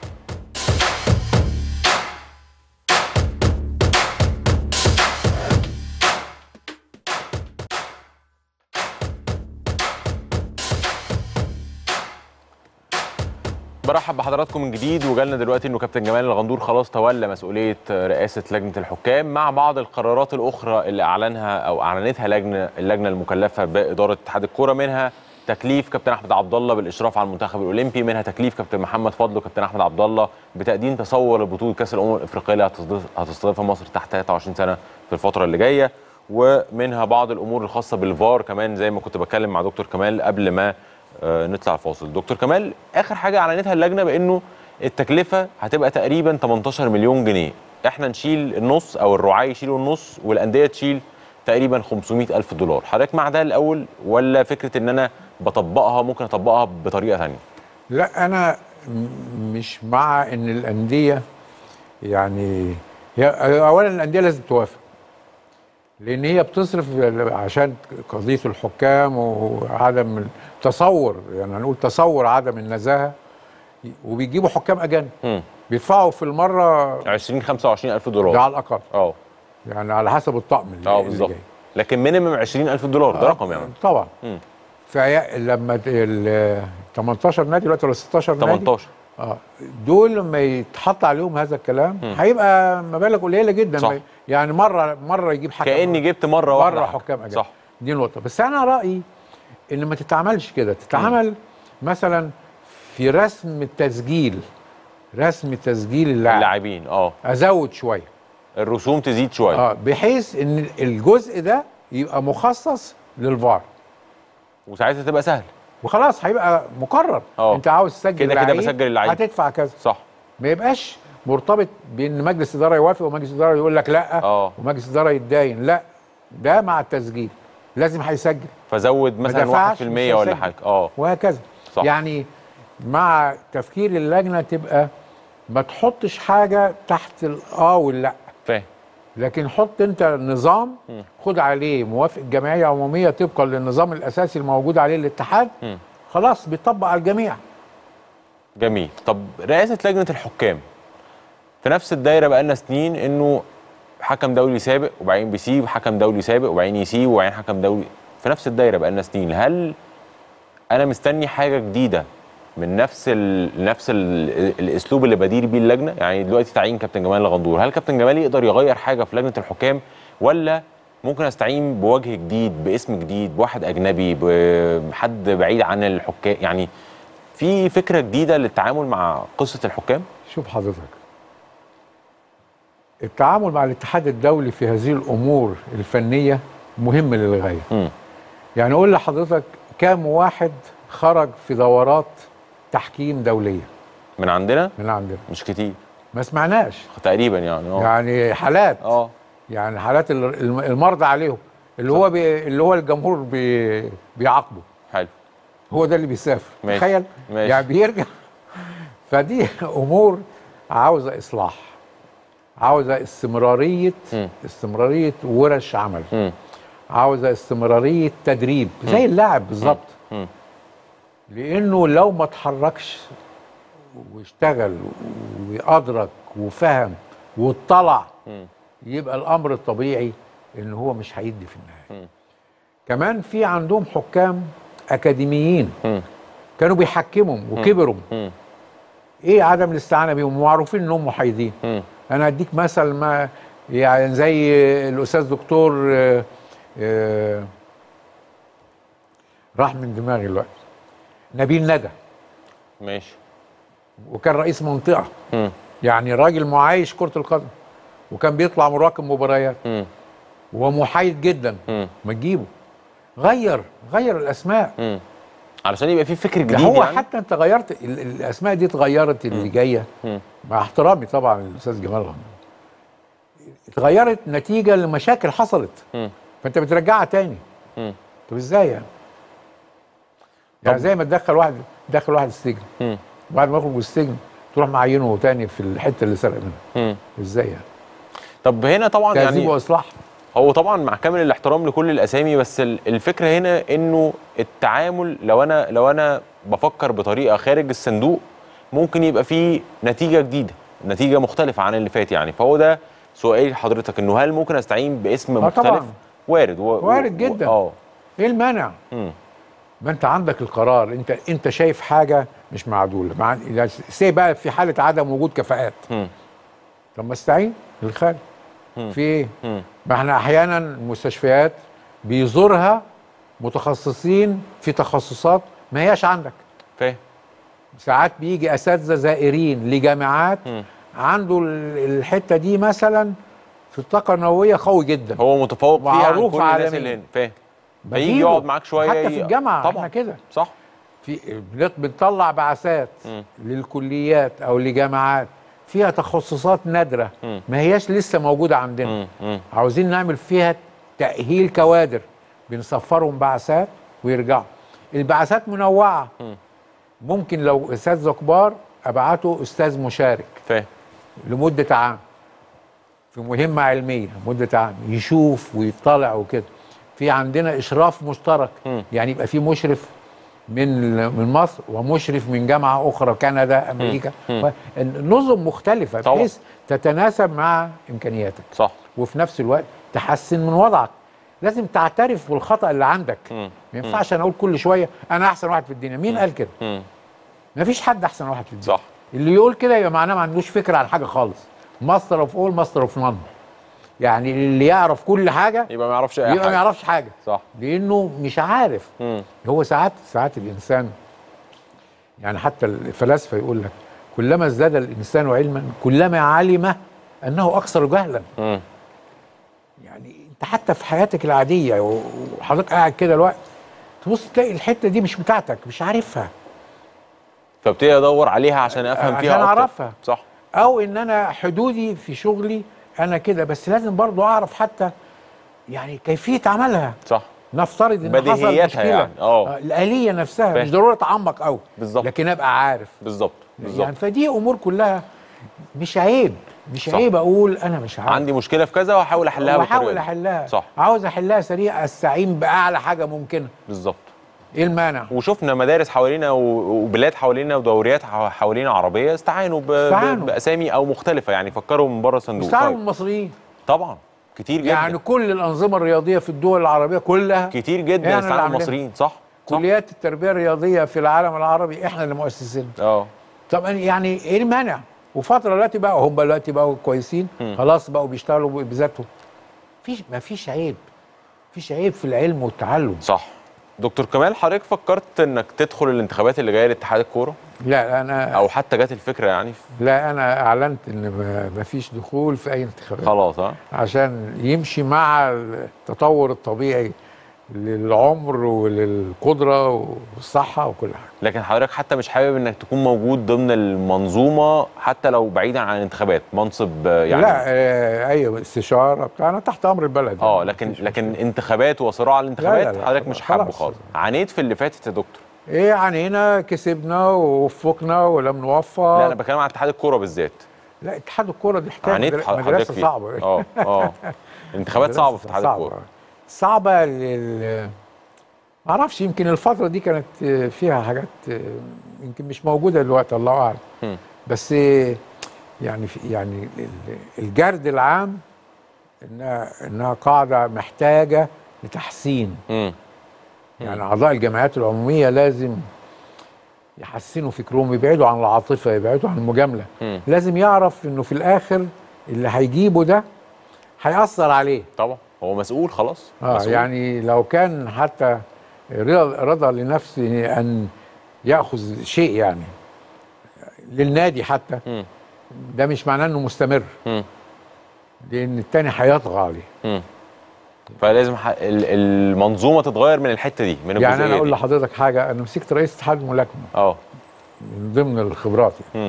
برحب بحضراتكم من جديد وجالنا دلوقتي انه كابتن جمال الغندور خلاص تولى مسؤوليه رئاسه لجنه الحكام مع بعض القرارات الاخرى اللي اعلنها او اعلنتها لجنه اللجنه المكلفه باداره اتحاد الكوره منها تكليف كابتن احمد عبد الله بالاشراف على المنتخب الاولمبي منها تكليف كابتن محمد فضل وكابتن احمد عبد الله بتقديم تصور لبطوله كاس الامم الافريقيه اللي هتستضيف- هتستضيفها مصر تحت 23 سنه في الفتره اللي جايه ومنها بعض الامور الخاصه بالفار كمان زي ما كنت بتكلم مع دكتور كمال قبل ما آه، نطلع فاصل دكتور كمال اخر حاجه اعلنتها اللجنه بانه التكلفه هتبقى تقريبا 18 مليون جنيه احنا نشيل النص او الرعاة يشيلوا النص والانديه تشيل تقريبا 500 الف دولار حضرتك مع ده الاول ولا فكره ان انا بطبقها ممكن اطبقها بطريقه ثانيه لا انا م- مش مع ان الانديه يعني هي اولا الانديه لازم توافق لان هي بتصرف عشان قضيه الحكام وعدم التصور يعني هنقول تصور عدم النزاهه وبيجيبوا حكام اجانب مم. بيدفعوا في المره 20 25 الف ده دولار على الاقل اه يعني على حسب الطقم اللي اه اللي بالظبط جاي. لكن مينيمم 20 الف دولار ده آه، رقم يعني طبعا مم. فلما ال 18 نادي دلوقتي ولا 16 نادي 18 اه دول لما يتحط عليهم هذا الكلام هيبقى مبالغ قليله جدا صح. يعني مره مره يجيب حكم كاني جبت مره واحده مره حكم. حكام اجانب صح دي نقطه بس انا رايي ان ما تتعملش كده تتعمل مثلا في رسم التسجيل رسم تسجيل اللاعب اللاعبين اه ازود شويه الرسوم تزيد شويه اه بحيث ان الجزء ده يبقى مخصص للفار وساعتها تبقى سهل وخلاص هيبقى مقرر آه. انت عاوز تسجل كده كده لعيب، بسجل اللعيب. هتدفع كذا صح ما يبقاش مرتبط بان مجلس اداره يوافق ومجلس اداره يقول لك لا اه ومجلس اداره يتداين لا ده مع التسجيل لازم هيسجل فزود مثلا دفعش 1% مش ولا هيسجل. حاجه اه وهكذا صح. يعني مع تفكير اللجنه تبقى ما تحطش حاجه تحت الاه واللا فاهم لكن حط انت نظام خد عليه موافق جمعيه عموميه طبقا للنظام الاساسي الموجود عليه الاتحاد مم. خلاص بيطبق على الجميع جميل طب رئاسه لجنه الحكام في نفس الدايره بقالنا سنين انه حكم دولي سابق وبعدين بيسيب حكم دولي سابق وبعدين يسيب وبعدين حكم دولي في نفس الدايره بقالنا سنين هل انا مستني حاجه جديده من نفس ال... نفس ال... الاسلوب اللي بدير بيه اللجنه يعني دلوقتي تعيين كابتن جمال الغندور هل كابتن جمال يقدر يغير حاجه في لجنه الحكام ولا ممكن استعين بوجه جديد باسم جديد بواحد اجنبي بحد بعيد عن الحكام يعني في فكره جديده للتعامل مع قصه الحكام شوف حضرتك التعامل مع الاتحاد الدولي في هذه الامور الفنيه مهم للغايه مم. يعني اقول لحضرتك كام واحد خرج في دورات تحكيم دوليه من عندنا من عندنا مش كتير ما سمعناش تقريبا يعني اه يعني حالات اه يعني حالات ال- الم- المرضى عليهم اللي هو بي اللي هو الجمهور بي بيعاقبه حلو هو ده اللي بيسافر ماشي. تخيل ماشي. يعني بيرجع فدي امور عاوزه اصلاح عاوزه استمراريه مم. استمراريه ورش عمل مم. عاوزه استمراريه تدريب زي اللاعب بالظبط مم. لانه لو ما اتحركش واشتغل وادرك وفهم واطلع مم. يبقى الامر الطبيعي ان هو مش هيدي في النهايه مم. كمان في عندهم حكام اكاديميين مم. كانوا بيحكمهم وكبروا مم. ايه عدم الاستعانه بيهم ومعروفين انهم محايدين مم. انا اديك مثل ما يعني زي الاستاذ دكتور آه، آه، راح من دماغي دلوقتي نبيل ندى ماشي وكان رئيس منطقه مم. يعني راجل معايش كره القدم وكان بيطلع مراقب مباريات مم. ومحايد جدا مم. ما تجيبه غير غير الاسماء مم. علشان يبقى في فكر ده جديد هو يعني حتى انت غيرت ال- ال- الاسماء دي اتغيرت اللي جايه مم. مع احترامي طبعا للاستاذ جمال غنم اتغيرت نتيجه لمشاكل حصلت مم. فانت بترجعها تاني مم. طب ازاي يعني؟ يعني طب- زي ما تدخل واحد تدخل واحد السجن مم. بعد ما يخرج من السجن تروح معينه تاني في الحته اللي سرق منها مم. ازاي يعني طب هنا طبعا تهذيب يعني واصلاح هو طبعا مع كامل الاحترام لكل الاسامي بس ال- الفكره هنا انه التعامل لو انا لو انا بفكر بطريقه خارج الصندوق ممكن يبقى فيه نتيجه جديده نتيجه مختلفه عن اللي فات يعني فهو ده سؤالي لحضرتك انه هل ممكن استعين باسم آه مختلف طبعاً. وارد و... وارد و- جداً. اه ايه المانع مم. ما انت عندك القرار انت انت شايف حاجه مش معدوله مع سي بقى في حاله عدم وجود كفاءات مم. طب ما استعين للخارج في ايه مم. ما احنا احيانا المستشفيات بيزورها متخصصين في تخصصات ما هياش عندك فاهم ساعات بيجي اساتذه زائرين لجامعات مم. عنده ال- الحته دي مثلا في الطاقه النوويه قوي جدا هو متفوق فيها عن معروف كل الناس عالمياً. اللي هنا فاهم فيجي بجيبه. يقعد معاك شويه حتى في ي- الجامعه طبعا احنا كده صح في بنط- بنطلع بعثات مم. للكليات او لجامعات فيها تخصصات نادره مم. ما هياش لسه موجوده عندنا مم. مم. عاوزين نعمل فيها تاهيل كوادر بنسفرهم بعثات ويرجعوا البعثات منوعه مم. ممكن لو اساتذه كبار ابعته استاذ مشارك فاهم لمده عام في مهمه علميه مده عام يشوف ويطلع وكده في عندنا اشراف مشترك مم. يعني يبقى في مشرف من من مصر ومشرف من جامعه اخرى كندا امريكا مم. النظم مختلفه طبعا. بحيث تتناسب مع امكانياتك صح وفي نفس الوقت تحسن من وضعك لازم تعترف بالخطا اللي عندك مم. ما ينفعش انا اقول كل شويه انا احسن واحد في الدنيا مين قال كده مم. ما فيش حد احسن واحد في الدنيا صح اللي يقول كده يبقى معناه ما عندوش فكره عن حاجه خالص ماستر اوف اول ماستر اوف نون يعني اللي يعرف كل حاجه يبقى ما يعرفش اي يبقى ما حاجه يعرفش حاجه صح لانه مش عارف مم. هو ساعات ساعات الانسان يعني حتى الفلاسفه يقول لك كلما ازداد الانسان علما كلما علم انه اكثر جهلا مم. يعني انت حتى في حياتك العاديه و- وحضرتك قاعد كده الوقت تبص تلاقي الحته دي مش بتاعتك مش عارفها فابتدي ادور عليها عشان افهم عشان فيها أكتر. أعرفها. صح او ان انا حدودي في شغلي انا كده بس لازم برضو اعرف حتى يعني كيفيه عملها صح نفترض ان حصل بديهياتها مشكله يعني، آه. الاليه نفسها فاهم. مش ضروري اتعمق قوي بالظبط. لكن ابقى عارف بالظبط بالظبط يعني فدي امور كلها مش عيب مش صح. عيب اقول انا مش عارف عندي مشكله في كذا واحاول احلها بالطريقة واحاول دي. احلها صح عاوز احلها سريع استعين باعلى حاجه ممكنه بالظبط ايه المانع وشفنا مدارس حوالينا و- وبلاد حوالينا ودوريات ح- حوالينا عربيه استعانوا, ب... استعانوا. ب... باسامي او مختلفه يعني فكروا من بره الصندوق استعانوا طيب. المصريين طبعا كتير جدا يعني كل الانظمه الرياضيه في الدول العربيه كلها كتير جدا إحنا اللي استعانوا عاملينها. المصريين صح صح كليات التربيه الرياضيه في العالم العربي احنا اللي مؤسسينها اه طب يعني ايه المانع وفتره دلوقتي بقى هم دلوقتي بقوا كويسين خلاص بقوا بيشتغلوا بذاتهم فيش ما فيش عيب فيش عيب في العلم والتعلم صح دكتور كمال حضرتك فكرت انك تدخل الانتخابات اللي جايه لاتحاد الكوره لا انا او حتى جات الفكره يعني لا انا اعلنت ان ما- ما فيش دخول في اي انتخابات خلاص ها عشان يمشي مع التطور الطبيعي للعمر وللقدره والصحه وكل حاجه لكن حضرتك حتى مش حابب انك تكون موجود ضمن المنظومه حتى لو بعيدا عن الانتخابات منصب آه، يعني لا آه ايوه استشاره بتاع انا تحت امر البلد اه يعني لكن مفيش لكن انتخابات وصراع على الانتخابات لا، لا، حضرتك مش حابه خلاص. خالص عانيت في اللي فاتت يا دكتور ايه يعني هنا كسبنا ووفقنا ولم نوفق لا انا بتكلم عن اتحاد الكوره بالذات لا اتحاد الكوره دي حكايه عانيت مدر- حضرتك مدرسه فيه. صعبه اه اه انتخابات مدرسة صعبه في اتحاد صعبة. الكوره صعبه لل ما اعرفش يمكن الفتره دي كانت فيها حاجات يمكن مش موجوده دلوقتي الله اعلم مم. بس يعني في يعني ال- الجرد العام انها انها قاعده محتاجه لتحسين مم. يعني اعضاء الجمعيات العموميه لازم يحسنوا فكرهم يبعدوا عن العاطفه يبعدوا عن المجامله مم. لازم يعرف انه في الاخر اللي هيجيبه ده هيأثر عليه طبعا هو مسؤول خلاص اه مسؤول. يعني لو كان حتى رضا رضا لنفسه ان ياخذ شيء يعني للنادي حتى مم. ده مش معناه انه مستمر مم. لان التاني هيطغى عليه مم. فلازم ح... ال- المنظومه تتغير من الحته دي من يعني الجزئيه انا اقول دي. لحضرتك حاجه انا مسكت رئيس اتحاد الملاكمه اه من ضمن الخبرات يعني. مم.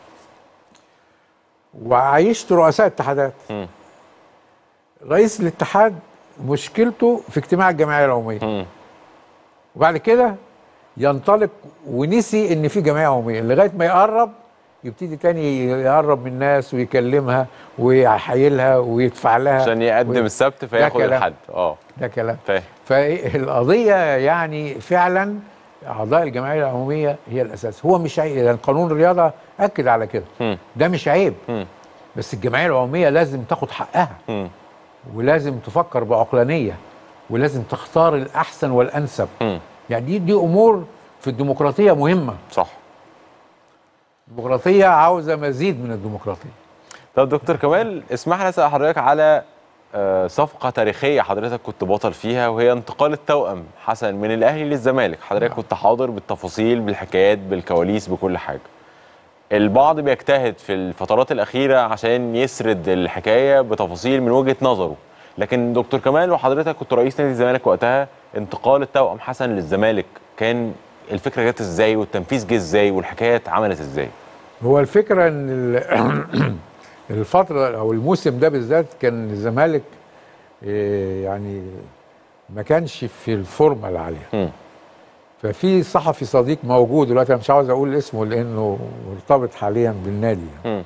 وعايشت رؤساء اتحادات مم. رئيس الاتحاد مشكلته في اجتماع الجمعيه العموميه مم. وبعد كده ينطلق ونسي ان في جمعيه عموميه لغايه ما يقرب يبتدي تاني يقرب من الناس ويكلمها ويحايلها ويدفع لها عشان يقدم وي- السبت فياخد كلام. الحد اه ده كلام فاهم فالقضيه يعني فعلا اعضاء الجمعيه العموميه هي الاساس هو مش عيب يعني قانون الرياضه اكد على كده مم. ده مش عيب مم. بس الجمعيه العموميه لازم تاخد حقها مم. ولازم تفكر بعقلانيه ولازم تختار الاحسن والانسب مم. يعني دي دي امور في الديمقراطيه مهمه صح الديمقراطيه عاوزه مزيد من الديمقراطيه طب دكتور كمال اسمح لي اسال حضرتك على آه، صفقه تاريخيه حضرتك كنت بطل فيها وهي انتقال التوأم حسن من الاهلي للزمالك حضرتك كنت حاضر بالتفاصيل بالحكايات بالكواليس بكل حاجه البعض بيجتهد في الفترات الاخيره عشان يسرد الحكايه بتفاصيل من وجهه نظره لكن دكتور كمال وحضرتك كنت رئيس نادي الزمالك وقتها انتقال التوأم حسن للزمالك كان الفكره جت ازاي والتنفيذ جه ازاي والحكايه اتعملت ازاي هو الفكره ان ال- الفتره او الموسم ده بالذات كان الزمالك إيه، يعني ما كانش في الفورمه العاليه مم. ففي صحفي صديق موجود دلوقتي انا مش عاوز اقول اسمه لانه مرتبط حاليا بالنادي مم.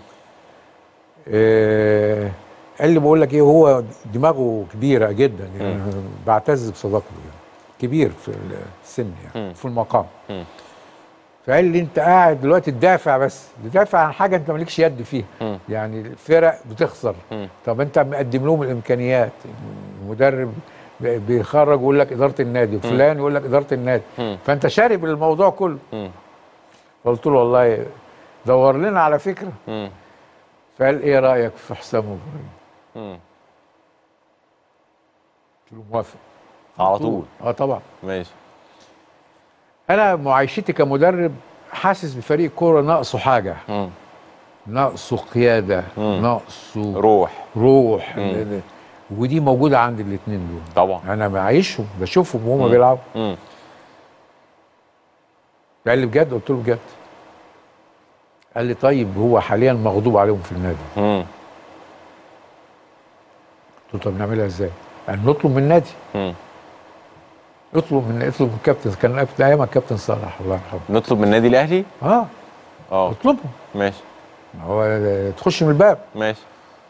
إيه قال لي بقول لك ايه هو دماغه كبيره جدا يعني أنا بعتز بصداقته يعني كبير في السن يعني مم. في المقام مم. فقال لي انت قاعد دلوقتي تدافع بس تدافع عن حاجه انت مالكش يد فيها مم. يعني الفرق بتخسر مم. طب انت مقدم لهم الامكانيات المدرب ب- بيخرج ويقول لك اداره النادي وفلان يقول لك اداره النادي مم. فانت شارب الموضوع كله مم. قلت له والله دور لنا على فكره مم. فقال ايه رايك في حسام ابراهيم مم. قلت له موافق على طول اه طبعا ماشي انا معايشتي كمدرب حاسس بفريق كوره ناقصه حاجه مم. ناقصه قياده مم. ناقصه روح روح مم. ودي موجوده عند الاثنين دول طبعا انا معيشهم بشوفهم وهم مم. بيلعبوا مم. قال لي بجد قلت له بجد قال لي طيب هو حاليا مغضوب عليهم في النادي مم. قلت له طب نعملها ازاي قال نطلب من النادي مم. اطلب من اطلب من الكابتن كان في ايام الكابتن صالح الله يرحمه نطلب من النادي الاهلي اه اه اطلبهم ماشي ما هو تخش من الباب ماشي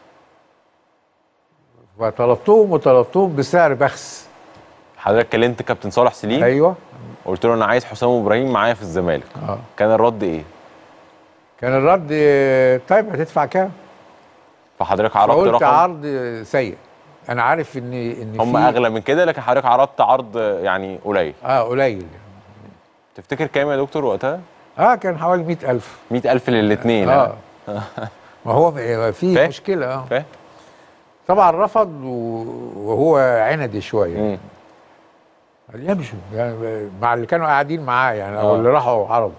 فطلبتهم وطلبتهم بسعر بخس حضرتك كلمت كابتن صالح سليم ايوه قلت له انا عايز حسام ابراهيم معايا في الزمالك اه كان الرد ايه كان الرد آه، طيب هتدفع كام؟ فحضرتك عرضت فقلت رقم عرض سيء انا عارف ان ان هم في- اغلى من كده لكن حضرتك عرضت عرض يعني قليل اه قليل تفتكر كام يا دكتور وقتها اه كان حوالي 100000 100000 للاثنين اه ما هو في فاهم؟ مشكله اه فاهم طبعا رفض و- وهو عندي شويه مم. قال يمشوا يعني مع اللي كانوا قاعدين معاه يعني او آه. اللي راحوا عرضوا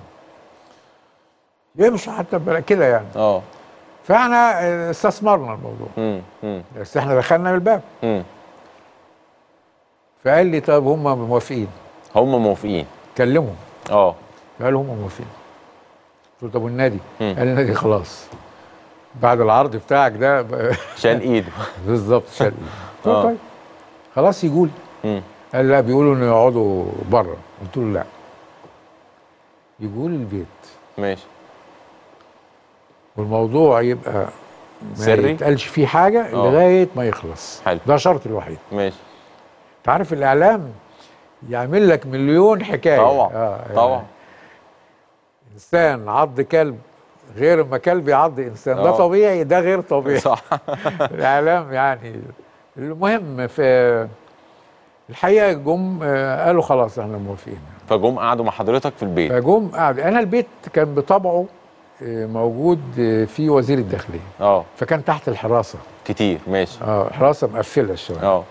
يمشوا حتى بلا- كده يعني اه فاحنا آه، استثمرنا الموضوع مم. مم. بس احنا دخلنا من الباب مم. فقال لي طب هم موافقين هم موافقين كلمهم اه قالوا هم موافقين قلت له طب والنادي مم. قال النادي خلاص بعد العرض بتاعك ده ب- شال ايده بالظبط شال إيده. قلت له آه. طيب خلاص يجوا لي مم. قال لا بيقولوا انه يقعدوا بره قلت له لا يجوا لي البيت ماشي والموضوع يبقى ما سري؟ يتقالش فيه حاجه آه. لغايه ما يخلص حلو. ده شرط الوحيد ماشي انت عارف الاعلام يعمل لك مليون حكايه طبعا يعني طبعا انسان عض كلب غير ما كلب يعض انسان ده آه. طبيعي ده غير طبيعي صح الاعلام يعني المهم في الحقيقه جم آه، قالوا خلاص احنا موافقين فجم قعدوا مع حضرتك في البيت فجم قعدوا انا البيت كان بطبعه آه، موجود آه، فيه وزير الداخليه اه فكان تحت الحراسه كتير ماشي اه حراسه مقفله شويه اه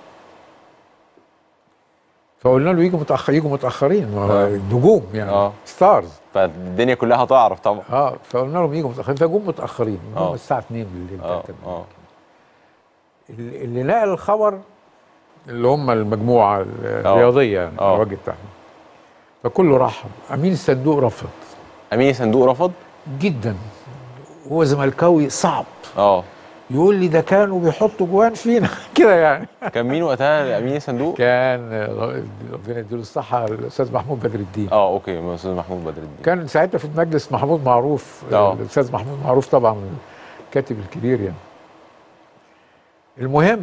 فقلنا له يجوا متاخر يجوا متاخرين ما هو آه. نجوم يعني آه. ستارز فالدنيا كلها هتعرف طبعا اه فقلنا لهم يجوا متاخرين فجم متاخرين جم آه. الساعه 2 بالليل اه 3 اه اللي اللي نقل الخبر اللي هم المجموعه الرياضيه يعني آه. الوجه بتاعهم فكله رحب امين الصندوق رفض امين صندوق رفض جدا هو زملكاوي صعب اه يقول لي ده كانوا بيحطوا جوان فينا كده يعني كان مين وقتها امين الصندوق كان آه، ربنا يديله الصحه الاستاذ محمود بدر الدين اه اوكي استاذ محمود بدر الدين كان ساعتها في المجلس محمود معروف آه. الاستاذ محمود معروف طبعا الكاتب الكبير يعني المهم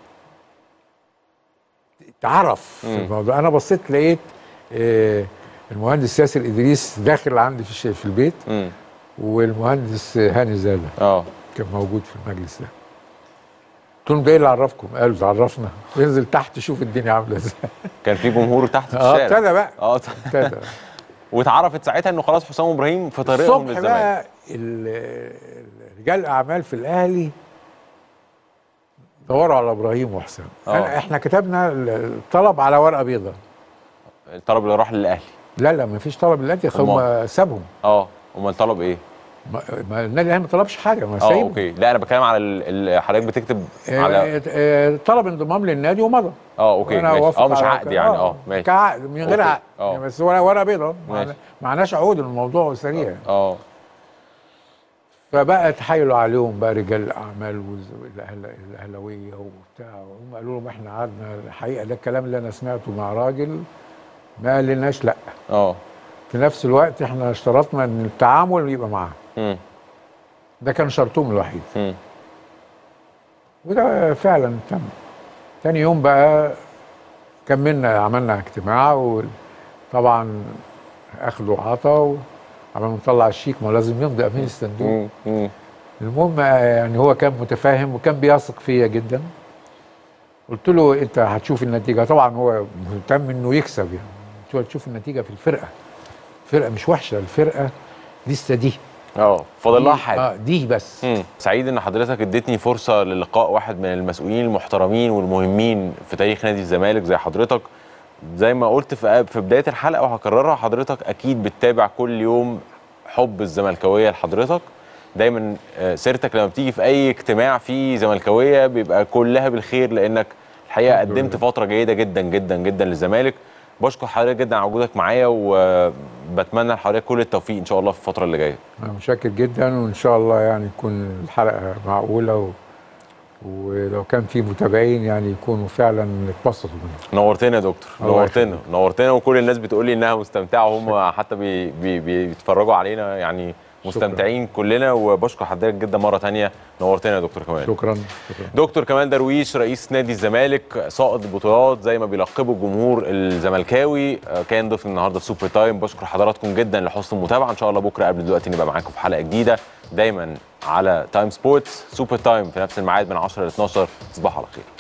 اتعرف في مم. الموضوع انا بصيت لقيت آه، المهندس ياسر ادريس داخل عندي في الش- في البيت امم والمهندس هاني زاده اه كان موجود في المجلس ده قلت لهم ده ايه اللي عرفكم؟ قالوا ده عرفنا انزل تحت شوف الدنيا عامله ازاي كان في جمهور تحت في اه الشارع ابتدى بقى اه ابتدى واتعرفت ساعتها انه خلاص حسام ابراهيم في طريقهم الصبح للزمالك بقى ال- رجال الاعمال في الاهلي دوروا على ابراهيم وحسام آه. أنا- احنا كتبنا الطلب على ورقه بيضاء الطلب اللي راح للاهلي لا لا ما فيش طلب للنادي هم سابهم اه امال طلب ايه؟ ما ما النادي الاهلي ما طلبش حاجه ما اه سايبهم اوكي لا انا بتكلم على ال- ال- حضرتك بتكتب على آه، آه، طلب انضمام للنادي ومضى اه اوكي وأنا ماشي وافق اه مش على عقد كده. يعني اه ماشي كعقد من غير أوكي. عقد آه. يعني بس ورقه ورقه بيضاء ماشي. معنا- معناش عقود الموضوع سريع اه فبقى تحايلوا عليهم بقى رجال الاعمال والز- والأهل- الاهلاويه وبتاع هم قالوا لهم احنا قعدنا الحقيقه ده الكلام اللي انا سمعته مع راجل ما قالناش لا اه في نفس الوقت احنا اشترطنا ان التعامل يبقى معاه امم ده كان شرطهم الوحيد امم وده فعلا تم تاني يوم بقى كملنا عملنا اجتماع وطبعا اخدوا عطا وعملنا نطلع الشيك ما لازم يمضي امين الصندوق امم امم المهم يعني هو كان متفاهم وكان بيثق فيا جدا قلت له انت هتشوف النتيجه طبعا هو مهتم انه يكسب يعني قلت له هتشوف النتيجه في الفرقه الفرقه مش وحشه الفرقه لسه دي اه فاضل لها دي- حاجه اه دي بس مم. سعيد ان حضرتك اديتني فرصه للقاء واحد من المسؤولين المحترمين والمهمين في تاريخ نادي الزمالك زي حضرتك زي ما قلت في في بدايه الحلقه وهكررها حضرتك اكيد بتتابع كل يوم حب الزملكاويه لحضرتك دايما آه، سيرتك لما بتيجي في اي اجتماع فيه زملكاويه بيبقى كلها بالخير لانك الحقيقه الحمد قدمت لله. فتره جيده جدا جدا جدا للزمالك بشكر حضرتك جدا على وجودك معايا وبتمنى لحضرتك كل التوفيق ان شاء الله في الفتره اللي جايه انا متشكر جدا وان شاء الله يعني تكون الحلقه معقوله و... ولو كان في متابعين يعني يكونوا فعلا اتبسطوا منها نورتنا يا دكتور الله نورتنا يخليك. نورتنا وكل الناس بتقول لي انها مستمتعه وهم حتى بي بي بيتفرجوا علينا يعني مستمتعين كلنا وبشكر حضرتك جدا مره تانية نورتنا يا دكتور كمال شكرا شكرا دكتور كمال درويش رئيس نادي الزمالك سائق البطولات زي ما بيلقبوا الجمهور الزملكاوي آه، كان ضيفنا النهارده في سوبر تايم بشكر حضراتكم جدا لحسن المتابعه ان شاء الله بكره قبل دلوقتي نبقى معاكم في حلقه جديده دايما على تايم سبورتس سوبر تايم في نفس الميعاد من 10 ل 12 تصبحوا على خير